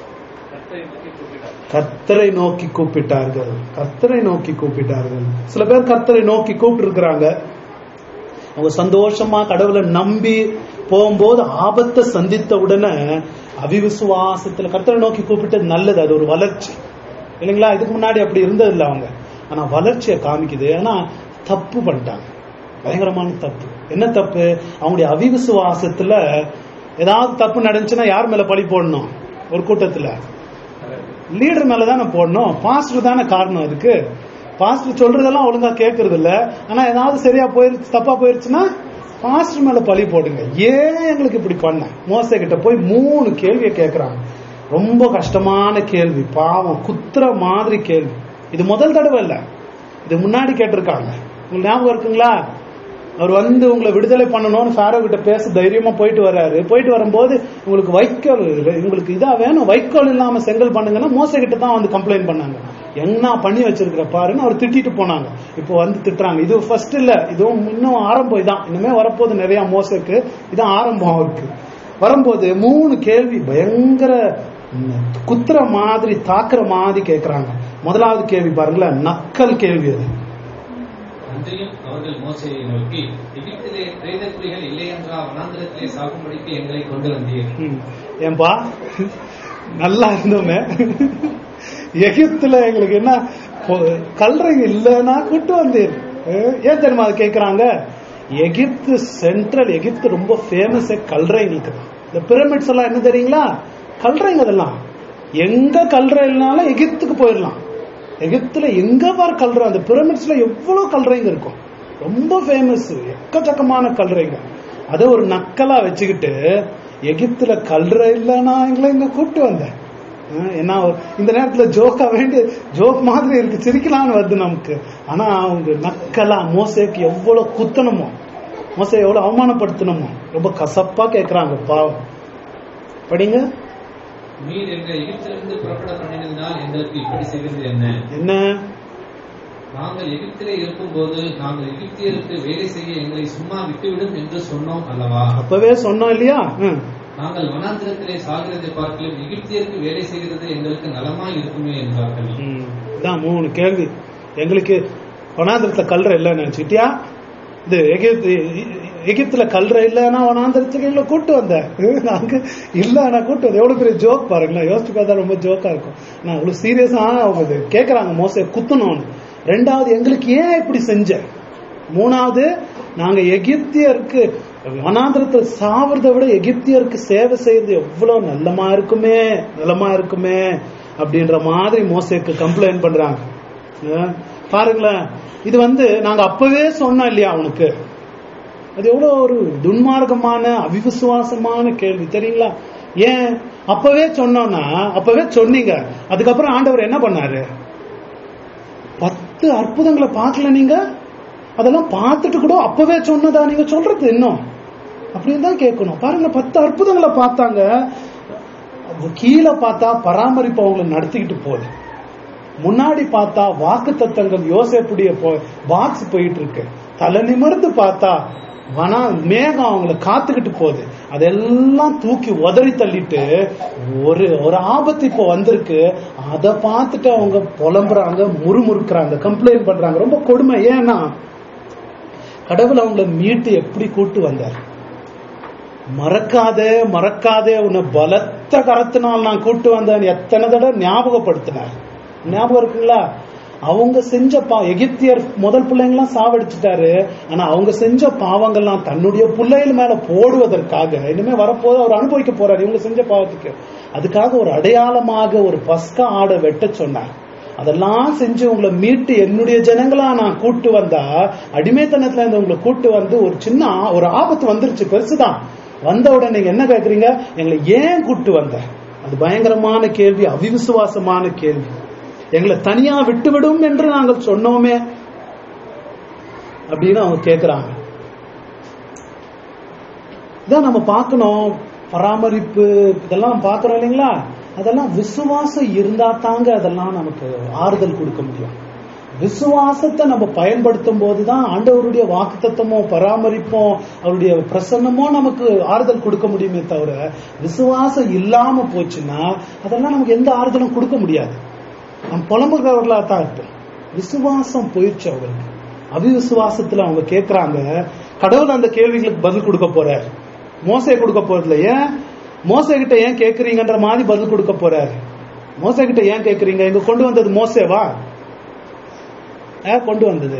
கர்த்தரை நோக்கி கூப்பிட்டார்கள் கர்த்தரை நோக்கி கூப்பிட்டார்கள் சில பேர் கர்த்தரை நோக்கி கூப்பிட்டு இருக்கிறாங்க அவங்க சந்தோஷமா கடவுளை நம்பி போகும்போது ஆபத்தை சந்தித்த உடனே அவிவிசுவாசத்துல கர்த்தரை நோக்கி கூப்பிட்டது நல்லது அது ஒரு வளர்ச்சி இல்லைங்களா இதுக்கு முன்னாடி அப்படி இருந்தது இல்ல அவங்க ஆனா வளர்ச்சியை காமிக்குது ஆனா தப்பு பண்ணிட்டாங்க பயங்கரமான தப்பு என்ன தப்பு அவங்களுடைய அவிவிசுவாசத்துல ஏதாவது தப்பு நடந்துச்சுன்னா யார் மேல பழி போடணும் ஒரு கூட்டத்துல லீடர் மேல தானே போடணும் பாஸ்டர் தானே காரணம் அதுக்கு பாஸ்டர் சொல்றதெல்லாம் ஒழுங்கா கேட்கறது இல்ல ஆனா ஏதாவது சரியா போயிருச்சு தப்பா போயிருச்சுன்னா பாஸ்டர் மேல பழி போடுங்க ஏன் எங்களுக்கு இப்படி பண்ண மோசை கிட்ட போய் மூணு கேள்வியை கேட்கறாங்க ரொம்ப கஷ்டமான கேள்வி பாவம் குத்துற மாதிரி கேள்வி இது முதல் தடவை இல்ல இது முன்னாடி கேட்டிருக்காங்க உங்களுக்கு ஞாபகம் இருக்குங்களா அவர் வந்து உங்களை விடுதலை பண்ணணும்னு ஃபாரோ கிட்ட பேச தைரியமா போயிட்டு வர்றாரு போயிட்டு வரும்போது உங்களுக்கு வைக்கோல் இல்லை, உங்களுக்கு இதா வேணும் வைக்கோல் இல்லாம செங்கல் பண்ணுங்கன்னா மோச கிட்ட தான் வந்து கம்ப்ளைண்ட் பண்ணாங்க என்ன பண்ணி வச்சிருக்கிற பாருன்னு அவர் திட்டிட்டு போனாங்க இப்போ வந்து திட்டுறாங்க இது ஃபர்ஸ்ட் இல்ல இதுவும் இன்னும் ஆரம்பம் இதான் இன்னுமே வரப்போகுது நிறைய மோசக்கு இதான் ஆரம்பம் அவருக்கு வரும்போது மூணு கேள்வி பயங்கர ம், குத்துற மாதிரி தாக்குற மாதிரி கேக்குறாங்க முதலாவது கேள்வி பாருங்களேன் நக்கல் கேள்வி அது அன்றையும் அவர்கள் மோசையை நோக்கி எகிப்திலே பிரேத குழிகள் இல்லை என்றா வனாந்திரத்திலே சாகும்படிக்கு எங்களை கொண்டு வந்தீர் ம். ஏன்பா நல்லா இருந்தோமே எகிப்துல எங்களுக்கு என்ன பொ- கல்லறைங்க இல்லைன்னா கூட்டு வந்தீர் அஹ், ஏன் தெரியுமா அது கேக்குறாங்க எகிப்து சென்ட்ரல் எகிப்து ரொம்ப ஃபேமஸ் கல்றைங்களுக்கு தான் இந்த பிரமிட்ஸ் எல்லாம் என்ன தெரியுங்களா கல்றைங்க அதெல்லாம் எங்க கல்றை இல்லைனாலும் எகிப்துக்கு போயிடலாம் எகிப்துல எங்க பார் கல்றை அந்த பிரமிட்ஸ்ல எவ்வளவு கல்றைங்க இருக்கும் ரொம்ப ஃபேமஸ் எக்கச்சக்கமான கல்றைங்க அதை ஒரு நக்கலா வச்சுக்கிட்டு எகிப்துல கல்றை இல்லைன்னா எங்களை இங்க கூப்பிட்டு வந்தேன் அஹ் என்ன ஒரு- இந்த நேரத்துல ஜோக்கா வேண்டி ஜோக் மாதிரி இருக்கு சிரிக்கலாம்னு வருது நமக்கு ஆனா அவங்க நக்கலா மோசைக்கு எவ்வளவு குத்தணுமோ மோசை எவ்வளவு அவமானப்படுத்தணுமோ ரொம்ப கசப்பா கேக்குறாங்க பாவம் படிங்க நீர் எங்கள் எகிப்திலிருந்து புறப்பட பண்ணினதினால் எங்களுக்கு இப்படி செய்கிறது என்ன என்ன நாங்கள் எகிப்திலே இருக்கும்போது நாங்கள் எகிப்தியருக்கு வேலை செய்ய எங்களை சும்மா விட்டுவிடும் என்று சொன்னோம் அல்லவா அப்பவே சொன்னோம் இல்லையா ம். நாங்கள் வனாந்திரத்திலே சாகிறதை பார்க்கலும் எகிப்தியருக்கு வேலை செய்கிறது எங்களுக்கு நலமாய் இருக்குமே என்றார்கள் ம். இதான் மூணு கேள்வி எங்களுக்கு வனாந்திரத்துல கல்ற இல்லைன்னு நினைச்சுக்கிட்டியா இது எகிப்து எகிப்துல கல்ற இல்லைன்னா வனாந்திரத்துக்கு எங்களை கூட்டு வந்தேன் நாங்க இல்ல நான் கூட்டு வந்தேன் எவ்வளவு பெரிய ஜோக் பாருங்களேன் யோசிச்சு பார்த்தா ரொம்ப ஜோக்கா இருக்கும் நான் அவ்வளவு சீரியஸா அவங்க இது கேக்குறாங்க மோச குத்தணும்னு ரெண்டாவது எங்களுக்கு ஏன் இப்படி செஞ்ச மூணாவது நாங்க எகிப்தியருக்கு வனாந்திரத்தில் சாவறதை விட எகிப்தியருக்கு சேவை செய்யறது எவ்வளவு நல்லமா இருக்குமே நலமா இருக்குமே அப்படின்ற மாதிரி மோசேக்கு கம்ப்ளைண்ட் பண்றாங்க அஹ் பாருங்களேன் இது வந்து நாங்க அப்பவே சொன்னோம் இல்லையா அவனுக்கு அது எவ்வளவு ஒரு துன்மார்க்கமான அவிவிசுவாசமான கேள்வி தெரியுங்களா ஏன் அப்பவே சொன்னோம்னா அப்பவே சொன்னீங்க அதுக்கப்புறம் ஆண்டவர் என்ன பண்ணாரு பத்து அற்புதங்களை பார்க்கல நீங்க அதெல்லாம் பார்த்துட்டு கூட அப்பவே சொன்னதா நீங்க சொல்றது இன்னும் அப்படின்னு தான் கேட்கணும் பாருங்க பத்து அற்புதங்களை பார்த்தாங்க கீழே பார்த்தா பராமரிப்பு அவங்களை நடத்திக்கிட்டு போகுது முன்னாடி பார்த்தா வாக்கு தத்தங்கள் யோசேப்புடைய பாக்ஸ் போயிட்டு இருக்கு தலை நிமிர்ந்து பார்த்தா வனா மேகம் அவங்கள காத்துக்கிட்டு போகுது அதெல்லாம் தூக்கி உதறி தள்ளிட்டு ஒரு ஒரு ஆபத்து இப்போ வந்திருக்கு அதை பார்த்துட்டு அவங்க புலம்புறாங்க முறுமுறுக்குறாங்க கம்ப்ளைண்ட் பண்றாங்க ரொம்ப கொடுமை ஏன்னா கடவுள் அவங்கள மீட்டு எப்படி கூட்டு வந்தார் மறக்காதே மறக்காதே உன்னை பலத்த கரத்தினால் நான் கூட்டு வந்தேன் எத்தனை தடவை ஞாபகப்படுத்தினார் ஞாபகம் இருக்குங்களா அவங்க செஞ்ச பா எகிப்தியர் முதல் பிள்ளைங்களாம் சாவடிச்சிட்டாரு ஆனா அவங்க செஞ்ச பாவங்கள்லாம் தன்னுடைய பிள்ளைகள் மேல போடுவதற்காக இனிமே வரப்போது அவர் அனுபவிக்க போறாரு இவங்க செஞ்ச பாவத்துக்கு அதுக்காக ஒரு அடையாளமாக ஒரு பஸ்கா ஆடை வெட்ட சொன்னார் அதெல்லாம் செஞ்சு உங்களை மீட்டு என்னுடைய ஜனங்களா நான் கூட்டு வந்தா அடிமைத்தனத்துல இருந்து உங்களை கூட்டு வந்து ஒரு சின்ன ஆ- ஒரு ஆபத்து வந்துருச்சு பெருசுதான் வந்த உடனே நீங்க என்ன கேக்குறீங்க எங்களை ஏன் கூட்டு வந்த அது பயங்கரமான கேள்வி அவிவிசுவாசமான கேள்வி எங்களை தனியா விட்டுவிடும் என்று நாங்கள் சொன்னோமே அப்படின்னு அவங்க கேக்குறாங்க இதான் நம்ம பார்க்கணும் பராமரிப்பு இதெல்லாம் நம்ம பார்க்கறோம் இல்லைங்களா அதெல்லாம் விசுவாசம் இருந்தா தாங்க அதெல்லாம் நமக்கு ஆறுதல் கொடுக்க முடியும் விசுவாசத்தை நம்ம பயன்படுத்தும் போதுதான் ஆண்டவருடைய வாக்குத்தத்தமும் பராமரிப்பும் அவருடைய பிரசன்னமும் நமக்கு ஆறுதல் கொடுக்க முடியுமே தவிர விசுவாசம் இல்லாம போச்சுன்னா அதெல்லாம் நமக்கு எந்த ஆறுதலும் கொடுக்க முடியாது நம்ம புலம்புகிறவர்களா தான் இருப்போம் விசுவாசம் போயிடுச்சு அவங்களுக்கு அவிவிசுவாசத்துல அவங்க கேக்குறாங்க கடவுள் அந்த கேள்விகளுக்கு பதில் கொடுக்க போறார் மோசை கொடுக்க போறதுல ஏன் மோசை கிட்ட ஏன் கேக்குறீங்கன்ற மாதிரி பதில் கொடுக்க போறாரு மோசை கிட்ட ஏன் கேக்குறீங்க இங்க கொண்டு வந்தது மோசேவா யார் கொண்டு வந்தது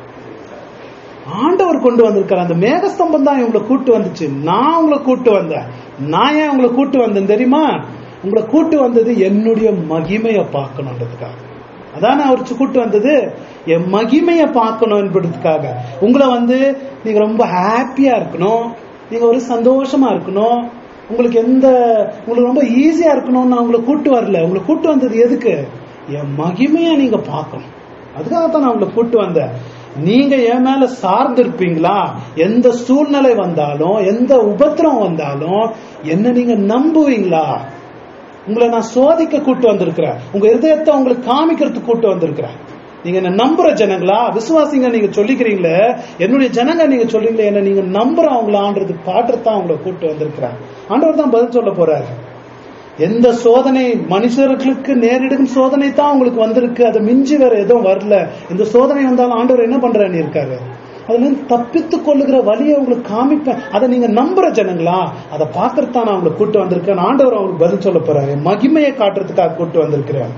ஆண்டவர் கொண்டு வந்திருக்கார் அந்த மேகஸ்தம்பம் தான் இவங்களை கூட்டு வந்துச்சு நான் உங்களை கூட்டு வந்தேன் நான் ஏன் உங்களை கூட்டு வந்தேன் தெரியுமா உங்களை கூட்டு வந்தது என்னுடைய மகிமையை பார்க்கணுன்றதுக்காக அதானே அவர் கூட்டு வந்தது என் மகிமையை பார்க்கணும் என்பதுக்காக உங்களை வந்து நீங்க ரொம்ப ஹாப்பியா இருக்கணும் நீங்க ஒரு சந்தோஷமா இருக்கணும் உங்களுக்கு எந்த உங்களுக்கு ரொம்ப ஈஸியா இருக்கணும்னு நான் உங்களை கூட்டு வரல உங்களை கூட்டு வந்தது எதுக்கு என் மகிமையை நீங்க பார்க்கணும் அதுக்காக தான் நான் உங்களை கூட்டு வந்தேன் நீங்க என் மேல சார்ந்து இருப்பீங்களா எந்த சூழ்நிலை வந்தாலும் எந்த உபத்திரம் வந்தாலும் என்ன நீங்க நம்புவீங்களா உங்களை நான் சோதிக்க கூட்டு வந்திருக்கிறேன் உங்க இருதயத்தை உங்களுக்கு காமிக்கிறதுக்கு கூட்டு வந்திருக்கிறேன் நீங்க என்ன நம்புற ஜனங்களா விசுவாசிங்க நீங்க சொல்லிக்கிறீங்களே என்னுடைய ஜனங்க நீங்க சொல்றீங்களே என்ன நீங்க நம்புறவங்களான்றது பாட்டுறதான் உங்களை கூட்டு வந்திருக்கிறேன் ஆண்டவர் தான் பதில் சொல்ல போறாரு எந்த சோதனை மனுஷர்களுக்கு நேரிடும் சோதனை தான் உங்களுக்கு வந்திருக்கு அதை மிஞ்சி வேற எதுவும் வரல இந்த சோதனை வந்தாலும் ஆண்டவர் என்ன பண்றான்னு இருக்காரு அதுல இருந்து தப்பித்து கொள்ளுகிற வழியை உங்களுக்கு காமிப்பேன் அதை நீங்க நம்புற ஜனங்களா அதை பார்க்கறதுதான் நான் உங்களை கூட்டு வந்திருக்கேன் ஆண்டவர் அவங்களுக்கு பதில் சொல்ல போறாரு மகிமையை காட்டுறதுக்காக கூட்டு வந்திருக்கிறேன்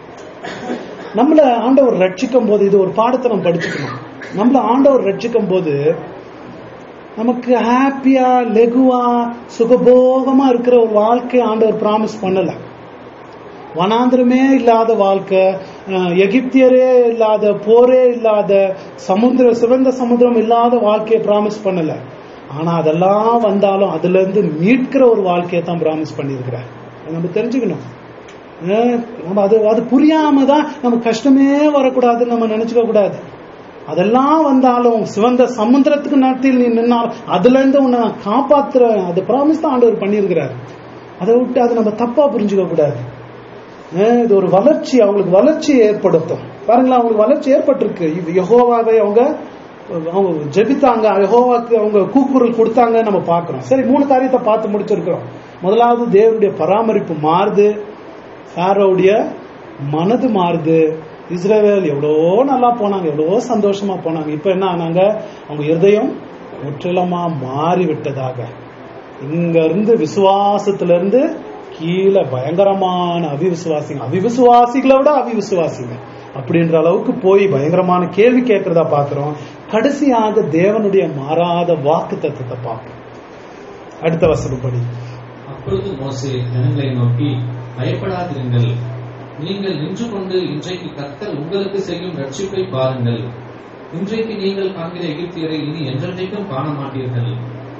நம்மள ஆண்டவர் ரட்சிக்கும் போது இது ஒரு பாடத்தை நம்ம படிச்சுக்கணும் நம்மள ஆண்டவர் ரட்சிக்கும் போது நமக்கு ஹாப்பியா லெகுவா சுகபோகமா இருக்கிற ஒரு வாழ்க்கை ஆண்டவர் பிராமிஸ் பண்ணல வனாந்திரமே இல்லாத வாழ்க்கை அஹ், எகிப்தியரே இல்லாத போரே இல்லாத சமுத்திர சிவந்த சமுத்திரம் இல்லாத வாழ்க்கையை பிராமிஸ் பண்ணல ஆனா அதெல்லாம் வந்தாலும் அதுல இருந்து மீட்கிற ஒரு வாழ்க்கையை தான் பிராமிஸ் பண்ணியிருக்கிறார் அதை நம்ம தெரிஞ்சுக்கணும் அஹ், நம்ம அது அது புரியாம தான் நம்ம கஷ்டமே வரக்கூடாதுன்னு நம்ம நினைச்சுக்க கூடாது அதெல்லாம் வந்தாலும் சிவந்த சமுத்திரத்துக்கு நடத்தில் நீ நின்னால் அதுல இருந்து உன்னை நான் காப்பாத்துறேன் அது ப்ராமிஸ் தான் ஆண்டவர் பண்ணியிருக்கிறார் அதை விட்டு அதை நம்ம தப்பா புரிஞ்சுக்க கூடாது அஹ் இது ஒரு வளர்ச்சி அவங்களுக்கு வளர்ச்சி ஏற்படுத்தும் பாருங்களேன் அவங்களுக்கு வளர்ச்சி ஏற்பட்டிருக்கு இது யெகோவாவை அவங்க அவங்க ஜெபித்தாங்க யெகோவாக்கு அவங்க கூக்குரல் கொடுத்தாங்க நம்ம பார்க்கிறோம் சரி மூணு காரியத்தை பார்த்து முடிச்சிருக்கிறோம் முதலாவது தேவனுடைய பராமரிப்பு மாறுது சாரோடைய மனது மாறுது இஸ்ரேவேல் எவ்வளோ நல்லா போனாங்க எவ்வளோ சந்தோஷமா போனாங்க இப்ப என்ன ஆனாங்க அவங்க இருதயம் முற்றிலுமா மாறி விட்டதாக இங்க இருந்து விசுவாசத்துல இருந்து கீழே பயங்கரமான அவிவிசுவாசிங்க அவிவிசுவாசிகளை விட அவிவிசுவாசிங்க அப்படின்ற அளவுக்கு போய் பயங்கரமான கேள்வி கேட்கறதா பாக்குறோம் கடைசியாக தேவனுடைய மாறாத வாக்கு தத்துவத்தை பார்க்கிறோம் அடுத்த வசனம் படி அப்பொழுது மோசே ஜனங்களை நோக்கி பயப்படாதிருங்கள் நீங்கள் நின்று கொண்டு இன்றைக்கு கர்த்தர் உங்களுக்கு செய்யும் ரட்சிப்பை பாருங்கள் இன்றைக்கு நீங்கள் காண்கிற எகிப்தியரை இனி என்றென்றைக்கும் காண மாட்டீர்கள்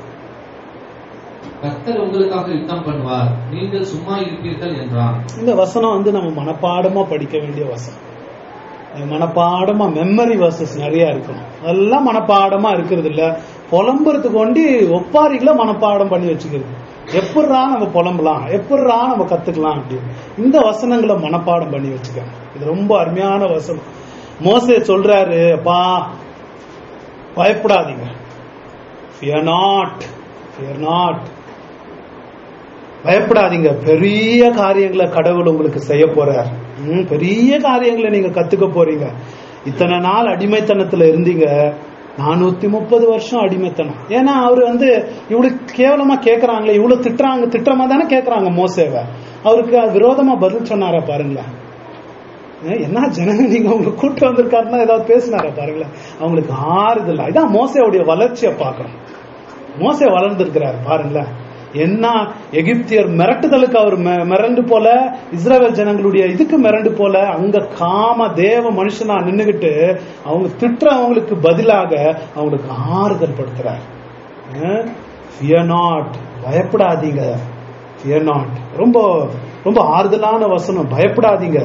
கர்த்தர் உங்களுக்காக யுத்தம் பண்ணுவார் நீங்கள் சும்மா இருப்பீர்கள் என்றான் இந்த வசனம் வந்து நம்ம மனப்பாடமா படிக்க வேண்டிய வசனம் அது மனப்பாடமா மெமரி வர்சஸ் நிறைய இருக்கணும் அதெல்லாம் மனப்பாடமா இருக்கிறது இல்ல புலம்புறதுக்கு கொண்டு ஒப்பாரிகளை மனப்பாடம் பண்ணி வச்சுக்கிறது எப்படிரா நம்ம புலம்பலாம் எப்படிரா நம்ம கத்துக்கலாம் அப்படின்னு இந்த வசனங்களை மனப்பாடம் பண்ணி வச்சுக்கணும் இது ரொம்ப அருமையான வசனம் மோசே சொல்றாரு அப்பா பயப்படாதீங்க fear not fear not பயப்படாதீங்க பெரிய காரியங்களை கடவுள் உங்களுக்கு செய்ய போறார் ம், பெரிய காரியங்களை நீங்க கத்துக்க போறீங்க இத்தனை நாள் அடிமைத்தனத்துல இருந்தீங்க நானூத்தி முப்பது வருஷம் அடிமைத்தனம் ஏன்னா அவரு வந்து இவ்வளவு கேவலமா கேக்குறாங்களே இவ்வளவு திட்டுறாங்க திட்டுறமா தானே கேக்குறாங்க மோசேவை அவருக்கு அது விரோதமா பதில் சொன்னாரா பாருங்களேன் ஏன், என்ன ஜனங்க நீங்க உங்களை கூட்டு வந்திருக்காருன்னா ஏதாவது பேசினாரா பாருங்களேன் அவங்களுக்கு ஆறுதல் இதான் மோசையுடைய வளர்ச்சியை பார்க்கணும் மோசே வளர்ந்திருக்கிறார் பாருங்களேன் என்ன எகிப்தியர் மிரட்டுதலுக்கு அவர் மி- மிரண்டு போல இஸ்ரேல் ஜனங்களுடைய இதுக்கு மிரண்டு போல அங்க காம தேவ மனுஷனா நின்னுகிட்டு அவங்க திட்டுறவங்களுக்கு பதிலாக அவங்களுக்கு ஆறுதல் படுத்துறார் ஃபியர் நாட் பயப்படாதீங்க ஃபியர் நாட் ரொம்ப ரொம்ப ஆறுதலான வசனம் பயப்படாதீங்க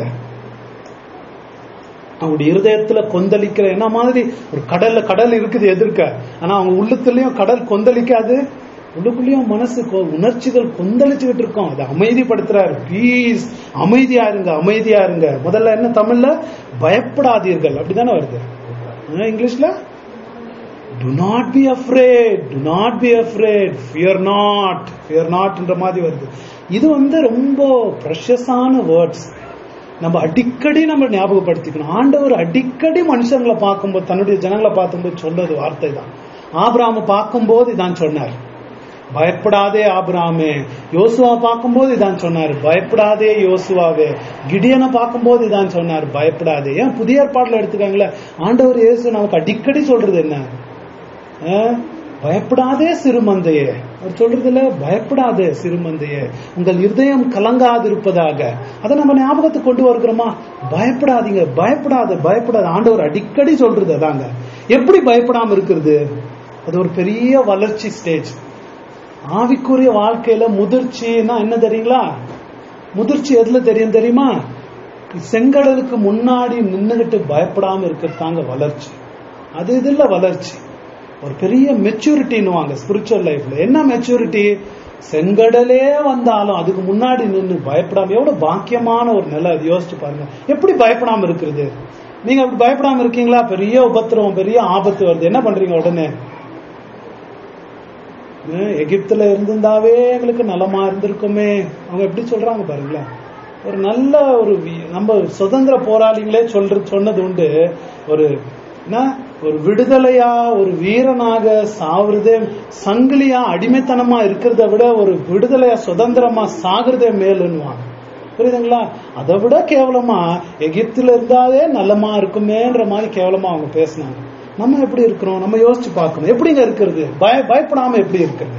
அவங்களுடைய இருதயத்துல கொந்தளிக்கிற என்ன மாதிரி ஒரு கடல்ல கடல் இருக்குது எதிர்க்க ஆனா அவங்க உள்ளத்துலயும் கடல் கொந்தளிக்காது உள்ளுக்குள்ளேயும் மனசு கொ- உணர்ச்சிகள் கொந்தளிச்சுக்கிட்டு இருக்கோம் அதை அமைதிப்படுத்துறாரு பீஸ் அமைதியா இருங்க அமைதியா இருங்க முதல்ல என்ன தமிழ்ல பயப்படாதீர்கள் அப்படிதானே வருது ஆ, இங்கிலீஷ்ல do not be afraid do not be afraid fear not fear not என்ற மாதிரி வருது இது வந்து ரொம்ப ப்ரெஷஸான வேர்ட்ஸ் நம்ம அடிக்கடி நம்ம ஞாபகப்படுத்திக்கணும் ஆண்டவர் அடிக்கடி மனுஷங்களை பார்க்கும்போது தன்னுடைய ஜனங்களை பார்க்கும்போது சொன்னது வார்த்தை தான் ஆபிராம பார்க்கும்போது இதான் சொன்னார் பயப்படாதே ஆபிராமே யோசுவா பார்க்கும்போது இதான் சொன்னார் பயப்படாதே யோசுவாவே கிடியனை பார்க்கும்போது இதான் சொன்னார் பயப்படாதே ஏன் புதிய ஏற்பாடுல எடுத்துக்காங்களே ஆண்டவர் இயேசு நமக்கு அடிக்கடி சொல்றது என்ன ஆ? பயப்படாதே சிறுமந்தையே அவர் சொல்றதுல பயப்படாதே சிறுமந்தையே உங்கள் இருதயம் கலங்காதிருப்பதாக அதை நம்ம ஞாபகத்துக்கு கொண்டு வருகிறோமா பயப்படாதீங்க பயப்படாத பயப்படாத ஆண்டவர் அடிக்கடி சொல்றது அதாங்க எப்படி பயப்படாம இருக்கிறது அது ஒரு பெரிய வளர்ச்சி ஸ்டேஜ் ஆவிக்குரிய வாழ்க்கையில முதிர்ச்சின்னா என்ன தெரியுங்களா முதிர்ச்சி எதுல தெரியும் தெரியுமா செங்கடலுக்கு முன்னாடி நின்னுகிட்டு பயப்படாம இருக்கிறதாங்க வளர்ச்சி அது இதுல வளர்ச்சி ஒரு பெரிய மெச்சூரிட்டின்னுவாங்க ஸ்பிரிச்சுவல் லைஃப்ல என்ன மெச்சூரிட்டி செங்கடலே வந்தாலும் அதுக்கு முன்னாடி நின்று பயப்படாம எவ்வளவு பாக்கியமான ஒரு நிலை அது யோசிச்சு பாருங்க எப்படி பயப்படாம இருக்கிறது நீங்க அப்படி பயப்படாம இருக்கீங்களா பெரிய உபத்திரவம் பெரிய ஆபத்து வருது என்ன பண்றீங்க உடனே ஹம், எகிப்துல இருந்திருந்தாவே எங்களுக்கு நலமா இருந்திருக்குமே அவங்க எப்படி சொல்றாங்க பாருங்களேன் ஒரு நல்ல ஒரு வி- நம்ம சுதந்திர போராளிகளே சொல்ற சொன்னது உண்டு ஒரு என்ன ஒரு விடுதலையா ஒரு வீரனாக சாவுறதே சங்கிலியா அடிமைத்தனமா இருக்கிறத விட ஒரு விடுதலையா சுதந்திரமா சாகுறதே மேலுன்னுவாங்க புரியுதுங்களா அதை விட கேவலமா எகிப்துல இருந்தாலே நல்லமா இருக்குமேன்ற மாதிரி கேவலமா அவங்க பேசினாங்க நம்ம எப்படி இருக்கிறோம் நம்ம யோசிச்சு பார்க்கணும் எப்படிங்க இருக்கிறது பய பயப்படாம எப்படி இருக்கிறது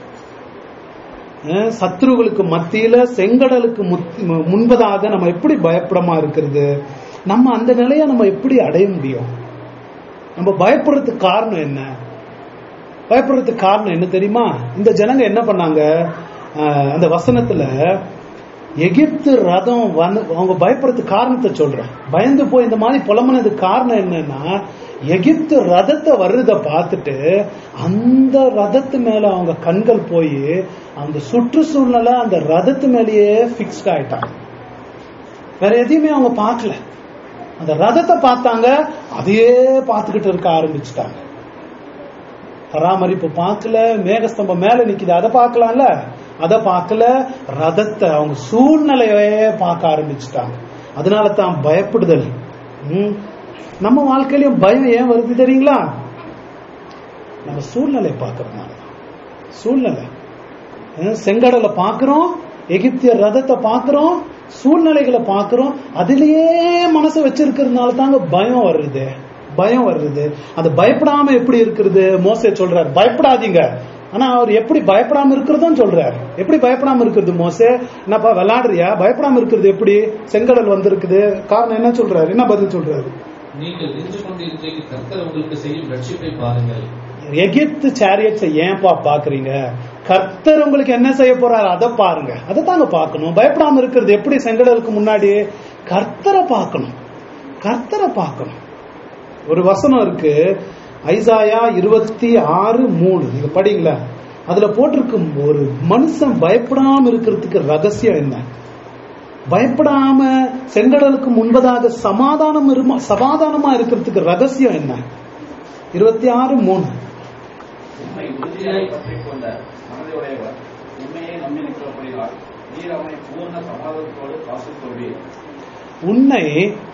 அஹ் சத்ருகளுக்கு மத்தியில செங்கடலுக்கு முத்தி- மு- முன்பதாக நம்ம எப்படி பயப்படமா இருக்கிறது நம்ம அந்த நிலையை நம்ம எப்படி அடைய முடியும் நம்ம பயப்படுறதுக்கு காரணம் என்ன பயப்படுறதுக்கு காரணம் என்ன தெரியுமா இந்த ஜனங்க என்ன பண்ணாங்க அஹ் அந்த வசனத்துல எகிப்து ரதம் வந்து அவங்க பயப்படுறதுக்கு காரணத்தை சொல்றேன் பயந்து போய் இந்த மாதிரி புலம்புனதுக்கு காரணம் என்னன்னா எகிப்து ரதத்தை வர்றத பார்த்துட்டு அந்த ரதத்து மேல அவங்க கண்கள் போய் அந்த சுற்றுச்சூழ்நிலை அந்த ரதத்து மேலேயே பிக்ஸ்ட் ஆயிட்டாங்க வேற எதையுமே அவங்க பார்க்கல அந்த ரதத்தை பார்த்தாங்க அதையே பார்த்துக்கிட்டு இருக்க ஆரம்பிச்சுட்டாங்க பராமரிப்பு பார்க்கல மேகஸ்தம்பம் மேல நிக்குது அதை பார்க்கலாம்ல அதை பார்க்கல ரதத்தை அவங்க சூழ்நிலையே பார்க்க ஆரம்பிச்சுட்டாங்க அதனால தான் பயப்படுதல் ம். நம்ம வாழ்க்கையிலயும் பயம் ஏன் வருது தெரியுங்களா நம்ம சூழ்நிலை பார்க்கறதுனால தான். சூழ்நிலை அஹ் செங்கடலை பார்க்கிறோம் எகிப்திய ரதத்தை பார்க்கிறோம் சூழ்நிலைகளை பார்க்கிறோம் அதிலேயே மனசை வச்சிருக்கிறதுனால தாங்க பயம் வருது பயம் வருது அது பயப்படாம எப்படி இருக்கிறது மோசே சொல்றாரு பயப்படாதீங்க ஆனா அவர் எப்படி பயப்படாம இருக்கிறதும் சொல்றாரு எப்படி பயப்படாம இருக்கிறது மோசே என்னப்பா விளையாடுறியா பயப்படாம இருக்கிறது எப்படி செங்கடல் வந்திருக்குது காரணம் என்ன சொல்றாரு என்ன பதில் சொல்றாரு நீங்கள் நின்று கொண்டு இன்றைக்கு கர்த்தர் உங்களுக்கு செய்யும் ரட்சிப்பை பாருங்கள் எகிப்து சேரியட்ஸை ஏன்பா பாக்குறீங்க கர்த்தர் உங்களுக்கு என்ன செய்ய போறாரு அதை பாருங்க அதை தாங்க பார்க்கணும் பயப்படாம இருக்கிறது எப்படி செங்கடலுக்கு முன்னாடி கர்த்தரை பார்க்கணும் கர்த்தரை பார்க்கணும் ஒரு வசனம் இருக்கு ஐசாயா இருபத்தி ஆறு மூணு நீங்க படிங்களா அதுல போட்டிருக்கும் ஒரு மனுஷன் பயப்படாம இருக்கிறதுக்கு ரகசியம் என்ன பயப்படாம செங்கடலுக்கு முன்பதாக சமாதானம் இருமா சமாதானமா இருக்கிறதுக்கு ரகசியம் என்ன இருபத்தி ஆறு மூணு உண்மை உறுதியாய் பற்றிக் கொண்ட மனதையுடையவர் உண்மையை நம்பி நிற்கிறபடியால் நீர் அவனை பூர்ண சமாதானத்தோடு காசுக் கொள்வீர் உன்னை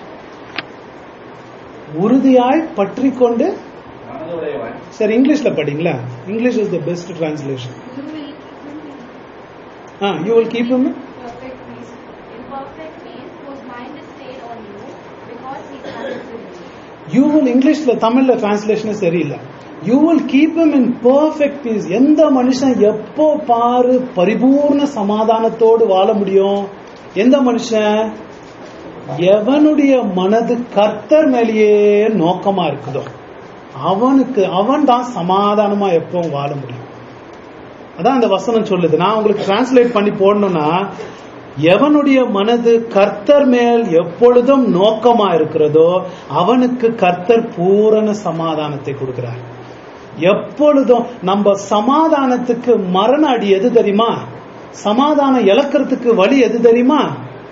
உறுதியாய் பற்றி கொண்டு மனதுடையவன் சரி இங்கிலீஷ்ல படிங்களா English is the best translation You will keep him in you will keep him perfect peace, in perfect peace, whose mind is stayed on you, because he trusts in you. You will இங்கிலீஷ்ல தமிழ்ல டிரான்ஸ்லேஷனே சரியில்லை you will keep him in perfect peace எந்த மனுஷன் எப்போ பாரு பரிபூர்ண சமாதானத்தோடு வாழ முடியும் எந்த மனுஷன் எவனுடைய மனது கர்த்தர் மேலேயே நோக்கமா இருக்குதோ அவனுக்கு அவன் தான் சமாதானமா எப்பவும் வாழ முடியும் அதான் அந்த வசனம் சொல்லுது நான் உங்களுக்கு டிரான்ஸ்லேட் பண்ணி போடணும்னா எவனுடைய மனது கர்த்தர் மேல் எப்பொழுதும் நோக்கமா இருக்கிறதோ அவனுக்கு கர்த்தர் பூரண சமாதானத்தை கொடுக்கிறார் எப்பொழுதும் நம்ம சமாதானத்துக்கு மரண அடி எது தெரியுமா சமாதானம் இழக்கிறதுக்கு வழி எது தெரியுமா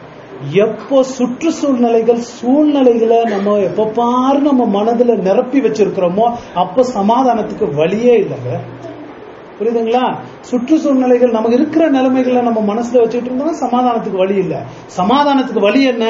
எப்போ சுற்றுச்சூழ்நிலைகள் சூழ்நிலைகளை நம்ம எப்ப பாரு நம்ம மனதுல நிரப்பி வச்சிருக்கிறோமோ அப்போ சமாதானத்துக்கு வழியே இல்லைங்க புரியுதுங்களா சுற்றுச்சூழ்நிலைகள் நமக்கு இருக்கிற நிலைமைகளை நம்ம மனசுல வச்சுட்டு இருந்தோம்னா சமாதானத்துக்கு வழி இல்லை சமாதானத்துக்கு வழி என்ன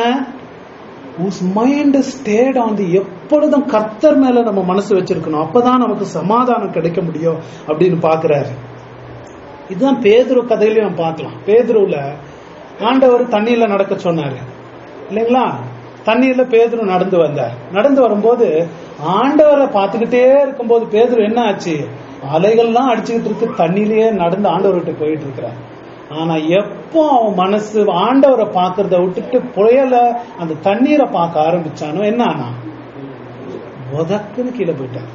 whose mind stayed on thee எப்பொழுதும் கர்த்தர் மேல நம்ம மனசு வச்சிருக்கணும் அப்பதான் நமக்கு சமாதானம் கிடைக்க முடியும் அப்படின்னு பாக்குறாரு இதுதான் பேதுரு கதையிலையும் நம்ம பார்க்கலாம் பேதுருல ஆண்டவர் தண்ணியில நடக்க சொன்னாரு இல்லைங்களா தண்ணீர்ல பேதுரு நடந்து வந்தார் நடந்து வரும்போது ஆண்டவரை பார்த்துக்கிட்டே இருக்கும்போது பேதுரு என்ன ஆச்சு அலைகள்லாம் அடிச்சுக்கிட்டு இருக்கு தண்ணியிலேயே நடந்து ஆண்டவர்கிட்ட போயிட்டு இருக்கிறார் ஆனா எப்போ அவன் மனசு ஆண்டவரை பார்க்கறத விட்டுட்டு புயல அந்த தண்ணீரை பார்க்க ஆரம்பிச்சானோ என்ன ஆனா உதக்குன்னு கீழே போயிட்டார்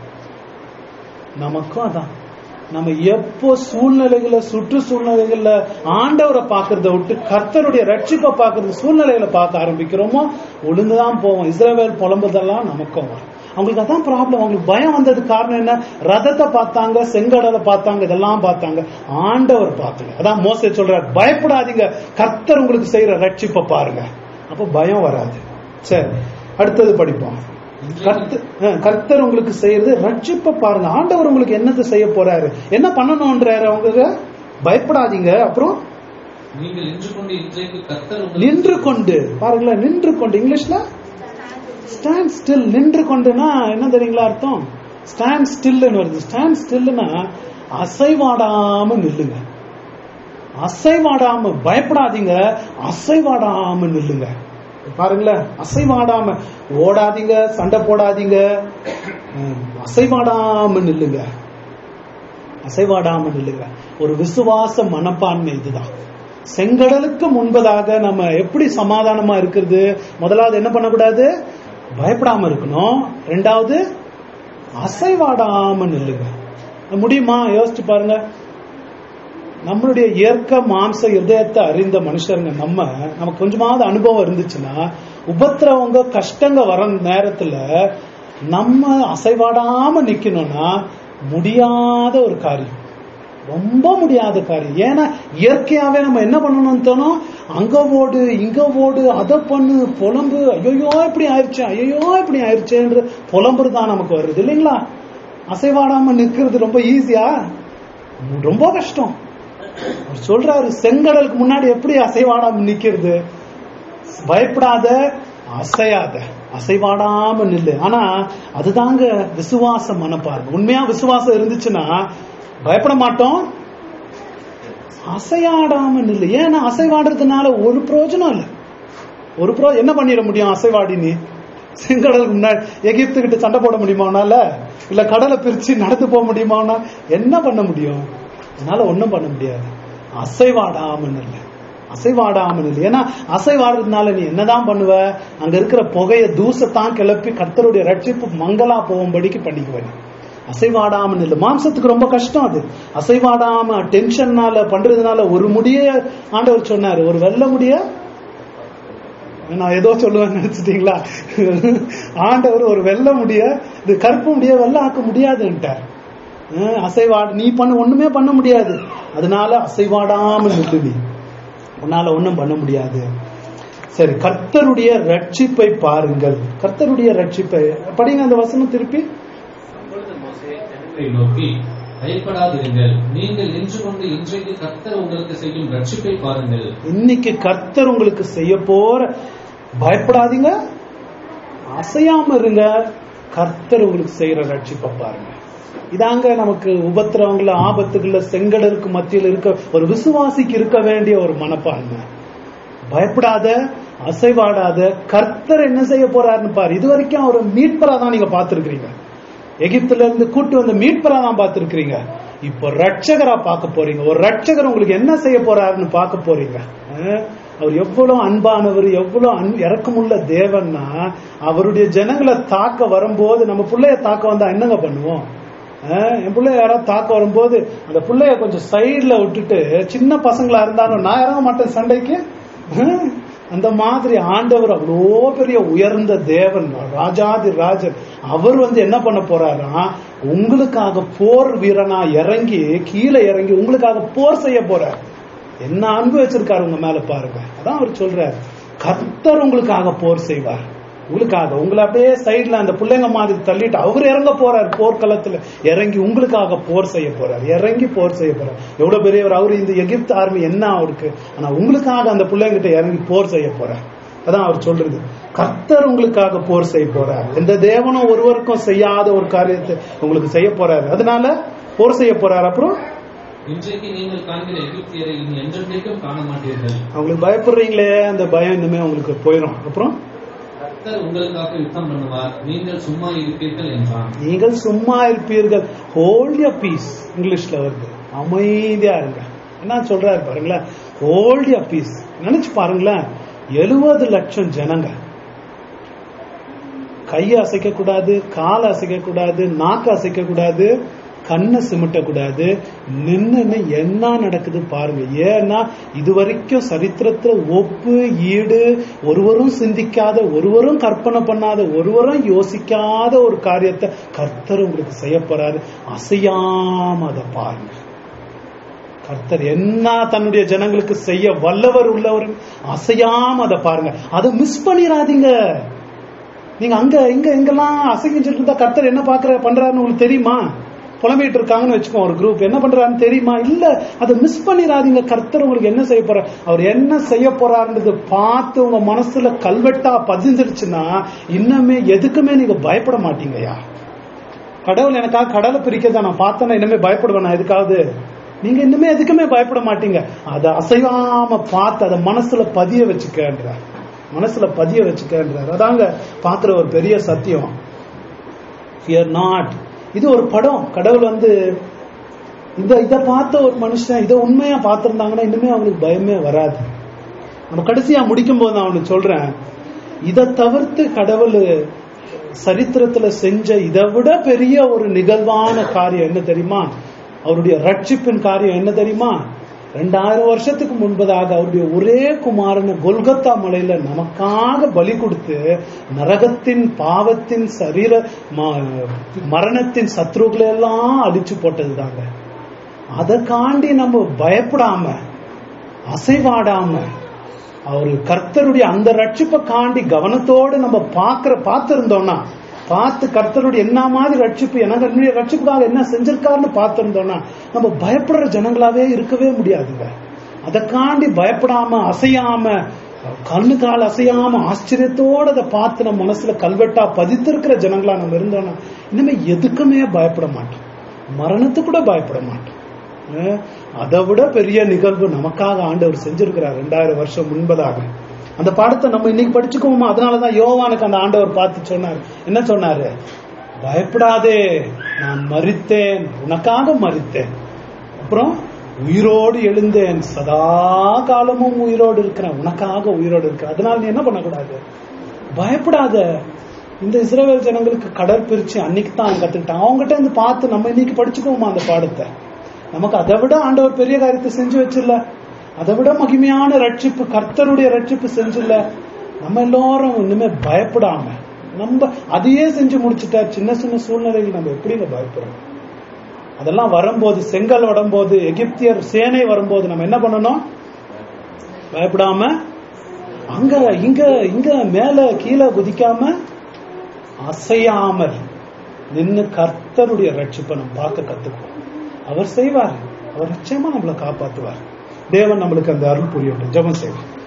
நமக்கும் அதான் நம்ம எப்போ சூழ்நிலைகளை சுற்று சூழ்நிலைகள்ல ஆண்டவரை பார்க்கறத விட்டு கர்த்தருடைய ரட்சிப்பை பார்க்கறது சூழ்நிலைகளை பார்க்க ஆரம்பிக்கிறோமோ ஒழுங்குதான் போவோம் இஸ்ரவேல் புலம்புதெல்லாம் நமக்கும் வரும் அவங்களுக்கு அதான் ப்ராப்ளம் அவங்களுக்கு பயம் வந்தது காரணம் என்ன ரதத்தை பார்த்தாங்க செங்கடலை பார்த்தாங்க இதெல்லாம் பார்த்தாங்க ஆண்டவர் பார்க்கல அதான் மோசே சொல்றார் பயப்படாதீங்க கர்த்தர் உங்களுக்கு செய்யற ரட்சிப்பை பாருங்க அப்போ பயம் வராது சரி அடுத்தது படிப்போம் கர்த்த- அஹ், கர்த்தர் உங்களுக்கு செய்யறது ரட்சிப்பை பாருங்க ஆண்டவர் உங்களுக்கு என்னத்தை செய்ய போறாரு என்ன பண்ணணும்ன்றாரு அவங்க பயப்படாதீங்க அப்புறம் நீங்கள் நின்று கொண்டு இன்றைக்கு கர்த்தர் உங்களுக்கு நின்று கொண்டு பாருங்களேன் நின்று கொண்டு இங்கிலீஷ்ல ஸ்டாண்ட் ஸ்டில் நின்று கொண்டுனா என்ன தெரியுங்களா அர்த்தம் ஸ்டாண்ட் ஸ்டில்னு வருது ஸ்டாண்ட் ஸ்டில்னா அசைவாடாம நில்லுங்க அசைவாடாம பயப்படாதீங்க அசைவாடாம நில்லுங்க பாருங்களேன் அசைவாடாம ஓடாதீங்க சண்டை போடாதீங்க ம், அசைவாடாம நில்லுங்க அசைவாடாம நில்லுங்க ஒரு விசுவாச மனப்பான்மை இதுதான் செங்கடலுக்கு முன்பதாக நம்ம எப்படி சமாதானமா இருக்கிறது முதலாவது என்ன பண்ணக்கூடாது பயப்படாம இருக்கணும் ரெண்டாவது அசைவாடாம நில்லுங்க முடியுமா யோசிச்சு பாருங்க நம்மளுடைய இயற்கை மாம்ச இதயத்தை அறிந்த மனுஷருங்க நம்ம நமக்கு கொஞ்சமாவது அனுபவம் இருந்துச்சுன்னா உபத்திரவங்க கஷ்டங்க வர நேரத்துல நம்ம அசைவாடாம நிக்கணும்னா முடியாத ஒரு காரியம் ரொம்ப முடியாத காரியம் ஏன்னா இயற்கையாவே நம்ம என்ன பண்ணணும்னு தோணும் அங்க ஓடு இங்க ஓடு அதை பண்ணு புலம்பு ஐயோ இப்படி ஆயிடுச்சு ஐயோ இப்படி ஆயிடுச்சேன்ற புலம்புறது தான் நமக்கு வருது இல்லைங்களா அசைவாடாம நிக்கிறது ரொம்ப ஈஸியா ரொம்ப கஷ்டம் அவர் சொல்றாரு செங்கடலுக்கு முன்னாடி எப்படி அசைவாடாம நிக்கிறது பயப்படாத அசையாத அசைவாடாம நில்லு ஆனா அதுதாங்க விசுவாச மனப்பார்வை உண்மையா விசுவாசம் இருந்துச்சுன்னா பயப்பட மாட்டோம் அசையாடாம நில்லு ஏன்னா அசைவாடுறதுனால ஒரு பிரயோஜனம் இல்லை ஒரு ப்ரோ என்ன பண்ணிட முடியும் அசைவாடி நீ செங்கடலுக்கு முன்னாடி எகிப்து கிட்ட சண்டை போட முடியுமா உன்னால இல்ல கடலை பிரிச்சு நடந்து போக முடியுமா உன்னால? என்ன பண்ண முடியும் அதனால ஒண்ணும் பண்ண முடியாது அசைவாடாமல் இல்லை அசைவாடாமல் இல்லை ஏன்னா அசைவாடுறதுனால நீ என்னதான் பண்ணுவ அங்க இருக்கிற புகைய தூசத்தான் கிளப்பி கர்த்தருடைய ரட்சிப்பு மங்களா போகும்படிக்கு பண்ணிக்குவேன் அசைவாடாமல் இல்லை மாம்சத்துக்கு ரொம்ப கஷ்டம் அது அசைவாடாம டென்ஷன்னால பண்றதுனால ஒரு முடிய ஆண்டவர் சொன்னாரு ஒரு வெள்ள முடிய நான் ஏதோ சொல்லுவேன்னு நினைச்சிட்டீங்களா ஆண்டவர் ஒரு வெள்ள முடிய இது கருப்பு முடிய வெள்ள ஆக்க முடியாதுன்ட்டார் அஹ் அசைவாடு நீ பண்ண ஒண்ணுமே பண்ண முடியாது அதனால அசைவாடாமல் நில்லு நீ உன்னால ஒண்ணும் பண்ண முடியாது சரி கர்த்தருடைய ரட்சிப்பை பாருங்கள் கர்த்தருடைய ரட்சிப்பை படிங்க அந்த வசனம் திருப்பி அப்பொழுது மோசே ஜனங்களை நோக்கி பயப்படாதிருங்கள் நீங்கள் நின்று கொண்டு இன்றைக்கு கர்த்தர் உங்களுக்கு செய்யும் ரட்சிப்பை பாருங்கள் இன்னைக்கு கர்த்தர் உங்களுக்கு செய்ய போற பயப்படாதீங்க அசையாம இருங்க கர்த்தர் உங்களுக்கு செய்யற ரட்சிப்பை பாருங்க இதாங்க நமக்கு உபத்திரவங்கள ஆபத்துகள்ல செங்கடலுக்கு மத்தியில் இருக்க ஒரு விசுவாசிக்கு இருக்க வேண்டிய ஒரு மனப்பான்மை பயப்படாத அசைவாடாத கர்த்தர் என்ன செய்ய போறாருன்னு பாரு இது வரைக்கும் அவர் மீட்பரா தான் நீங்க பார்த்திருக்கிறீங்க எகிப்துல இருந்து கூட்டு வந்த மீட்பரா தான் பார்த்திருக்கிறீங்க இப்போ ரட்சகரா பார்க்க போறீங்க ஒரு ரட்சகர் உங்களுக்கு என்ன செய்ய போறாருன்னு பார்க்க போறீங்க அஹ், அவர் எவ்வளவு அன்பானவர் எவ்வளவு அன் இறக்கமுள்ள தேவன்னா அவருடைய ஜனங்களை தாக்க வரும்போது நம்ம பிள்ளைய தாக்க வந்தா என்னங்க பண்ணுவோம் அஹ், என் பிள்ளைய யாராவது தாக்க வரும்போது அந்த பிள்ளைய கொஞ்சம் சைடுல விட்டுட்டு சின்ன பசங்களா இருந்தாலும் நான் இறங்க மாட்டேன் சண்டைக்கு அஹ், அந்த மாதிரி ஆண்டவர் அவ்வளோ பெரிய உயர்ந்த தேவன் ராஜாதி ராஜன் அவர் வந்து என்ன பண்ண போறாரா உங்களுக்காக போர் வீரனா இறங்கி கீழே இறங்கி உங்களுக்காக போர் செய்ய போறார் என்ன அன்பு வச்சிருக்காரு உங்க மேல பாருங்க அதான் அவர் சொல்றாரு கர்த்தர் உங்களுக்காக போர் செய்வார் உங்களுக்காக உங்களை அப்படியே சைடுல அந்த பிள்ளைங்க மாதிரி தள்ளிட்டு அவர் இறங்க போறார் போர்க்களத்துல இறங்கி உங்களுக்காக போர் செய்ய போறார் இறங்கி போர் செய்ய போறார் எவ்வளவு பெரியவர் அவரு இந்த எகிப்து ஆர்மி என்ன அவருக்கு ஆனா உங்களுக்காக அந்த பிள்ளைங்கிட்ட இறங்கி போர் செய்ய போறார் அதான் அவர் சொல்றது கர்த்தர் உங்களுக்காக போர் செய்ய போறார் எந்த தேவனும் ஒருவருக்கும் செய்யாத ஒரு காரியத்தை உங்களுக்கு செய்ய போறாரு அதனால போர் செய்ய போறார் அப்புறம் இன்றைக்கு நீங்கள் காண்கிற எகிப்தியரை இனி என்றென்றைக்கும் காண மாட்டீர்கள் அவங்களுக்கு பயப்படுறீங்களே அந்த பயம் இனிமே உங்களுக்கு போயிடும் அப்புறம் கர்த்தர் உங்களுக்காக யுத்தம் பண்ணுவார் நீங்கள் சும்மா இருப்பீர்கள் என்றான் நீங்கள் சும்மா இருப்பீர்கள் ஹோல்ட் யர் பீஸ் இங்கிலீஷ்ல வருது அமைதியா இருங்க என்ன சொல்றாரு பாருங்களேன் ஹோல்ட் யர் பீஸ் நினைச்சு பாருங்களேன் எழுபது லட்சம் ஜனங்க கையை அசைக்க கூடாது காலை அசைக்க கூடாது நாக்கு அசைக்க கூடாது கண்ணை சிமிட்ட கூடாது நின்னு என்ன நடக்குது பாருங்க ஏன்னா இதுவரைக்கும் சரித்திரத்துல ஒப்பு ஈடு ஒருவரும் சிந்திக்காத ஒருவரும் கற்பனை பண்ணாத ஒருவரும் யோசிக்காத ஒரு காரியத்தை கர்த்தர் உங்களுக்கு செய்ய போறாரு அசையாம அதை பாருங்க கர்த்தர் என்ன தன்னுடைய ஜனங்களுக்கு செய்ய வல்லவர் உள்ளவர் அசையாம அதை பாருங்க அதை மிஸ் பண்ணிடாதீங்க நீங்க அங்க இங்க எங்கெல்லாம் அசைஞ்சிட்டு இருந்தா கர்த்தர் என்ன பாக்குற பண்றாருன்னு உங்களுக்கு தெரியுமா புலம்பிட்டு இருக்காங்கன்னு வச்சுக்கோ ஒரு குரூப் என்ன பண்றாருன்னு தெரியுமா இல்ல அதை மிஸ் பண்ணிடாதீங்க கர்த்தர் உங்களுக்கு என்ன செய்ய போறார் அவர் என்ன செய்ய போறாருன்றது பார்த்து உங்க மனசுல கல்வெட்டா பதிஞ்சிருச்சுன்னா இன்னுமே எதுக்குமே நீங்க பயப்பட மாட்டீங்கயா கடவுள் எனக்காக கடலை பிரிக்கிறத நான் பார்த்தேன்னா இனிமே பயப்படுவேன் நான் எதுக்காவது நீங்க இன்னுமே எதுக்குமே பயப்பட மாட்டீங்க அதை அசையாம பார்த்து அதை மனசுல பதிய வச்சுக்கன்றார் மனசுல பதிய வச்சுக்கன்றார் அதாங்க பாக்குற ஒரு பெரிய சத்தியம் ஃபியர் நாட் இது ஒரு படம் கடவுள் வந்து இந்த இதை பார்த்த ஒரு மனுஷன் இதை உண்மையா பார்த்திருந்தாங்கன்னா இனிமே அவங்களுக்கு பயமே வராது நம்ம கடைசியா முடிக்கும் போது நான் ஒண்ணு சொல்றேன் இதை தவிர்த்து கடவுள் சரித்திரத்துல செஞ்ச இதை விட பெரிய ஒரு நிகழ்வான காரியம் என்ன தெரியுமா அவருடைய ரட்சிப்பின் காரியம் என்ன தெரியுமா ரெண்டாயிரம் வருஷத்துக்கு முன்பதாக அவருடைய ஒரே குமாரனை கொல்கத்தா மலையில நமக்காக பலி கொடுத்து நரகத்தின் பாவத்தின் சரீர ம- மரணத்தின் சத்ருக்களை எல்லாம் அழிச்சு போட்டதுதாங்க அதை காண்டி நம்ம பயப்படாம அசைவாடாம அவர் கர்த்தருடைய அந்த ரட்சிப்பை காண்டி கவனத்தோடு நம்ம பார்க்கிற பார்த்திருந்தோம்னா பார்த்து கர்த்தருடைய என்ன மாதிரி ரட்சிப்பு எனக்கு என்னுடைய ரட்சிப்புக்காக என்ன செஞ்சிருக்காருன்னு பார்த்திருந்தோம்னா நம்ம பயப்படுற ஜனங்களாவே இருக்கவே முடியாதுங்க அதை காண்டி பயப்படாம அசையாம கண்ணு கால் அசையாம ஆச்சரியத்தோட அதை பார்த்து நம்ம மனசுல கல்வெட்டா பதித்திருக்கிற ஜனங்களா நம்ம இருந்தோம்னா இனிமே எதுக்குமே பயப்பட மாட்டோம் மரணத்துக்கு கூட பயப்பட மாட்டோம் அஹ் அதை விட பெரிய நிகழ்வு நமக்காக ஆண்டவர் செஞ்சிருக்கிறார் ரெண்டாயிரம் வருஷம் முன்பதாக அந்த பாடத்தை நம்ம இன்னைக்கு படிச்சுக்குவோமா அதனாலதான் யோவானுக்கு அந்த ஆண்டவர் பார்த்து சொன்னார் என்ன சொன்னாரு பயப்படாதே நான் மறித்தேன் உனக்காக மறித்தேன் அப்புறம் உயிரோடு எழுந்தேன் சதா காலமும் உயிரோடு இருக்கிறேன் உனக்காக உயிரோடு இருக்கிறேன் அதனால நீ என்ன பண்ணக்கூடாது பயப்படாத இந்த இஸ்ரேல் ஜனங்களுக்கு கடற் பிரிச்சு அன்னைக்கு தான் அவன் கத்துக்கிட்டான் அவங்ககிட்ட இருந்து பார்த்து நம்ம இன்னைக்கு படிச்சுக்குவோமா அந்த பாடத்தை நமக்கு அதை விட ஆண்டவர் பெரிய காரியத்தை செஞ்சு வச்சில்ல அதை விட மகிமையான ரட்சிப்பு கர்த்தருடைய ரட்சிப்பு செஞ்சில்ல நம்ம எல்லாரும் இனிமே பயப்படாம நம்ம அதையே செஞ்சு முடிச்சுட்டா சின்ன சின்ன சூழ்நிலையில் நம்ம எப்படிங்க பயப்படுறோம் அதெல்லாம் வரும்போது செங்கல் வரும்போது எகிப்தியர் சேனை வரும்போது நம்ம என்ன பண்ணணும் பயப்படாம அங்க இங்க இங்க மேல கீழே குதிக்காம அசையாமல் நின்னு கர்த்தருடைய ரட்சிப்பை நம்ம பார்க்க கத்துக்குவோம் அவர் செய்வார் அவர் நிச்சயமா நம்மளை காப்பாத்துவார் தேவன் நம்மளுக்கு அந்த அருள் புரியட்டும் ஜெபம் செய்வோம்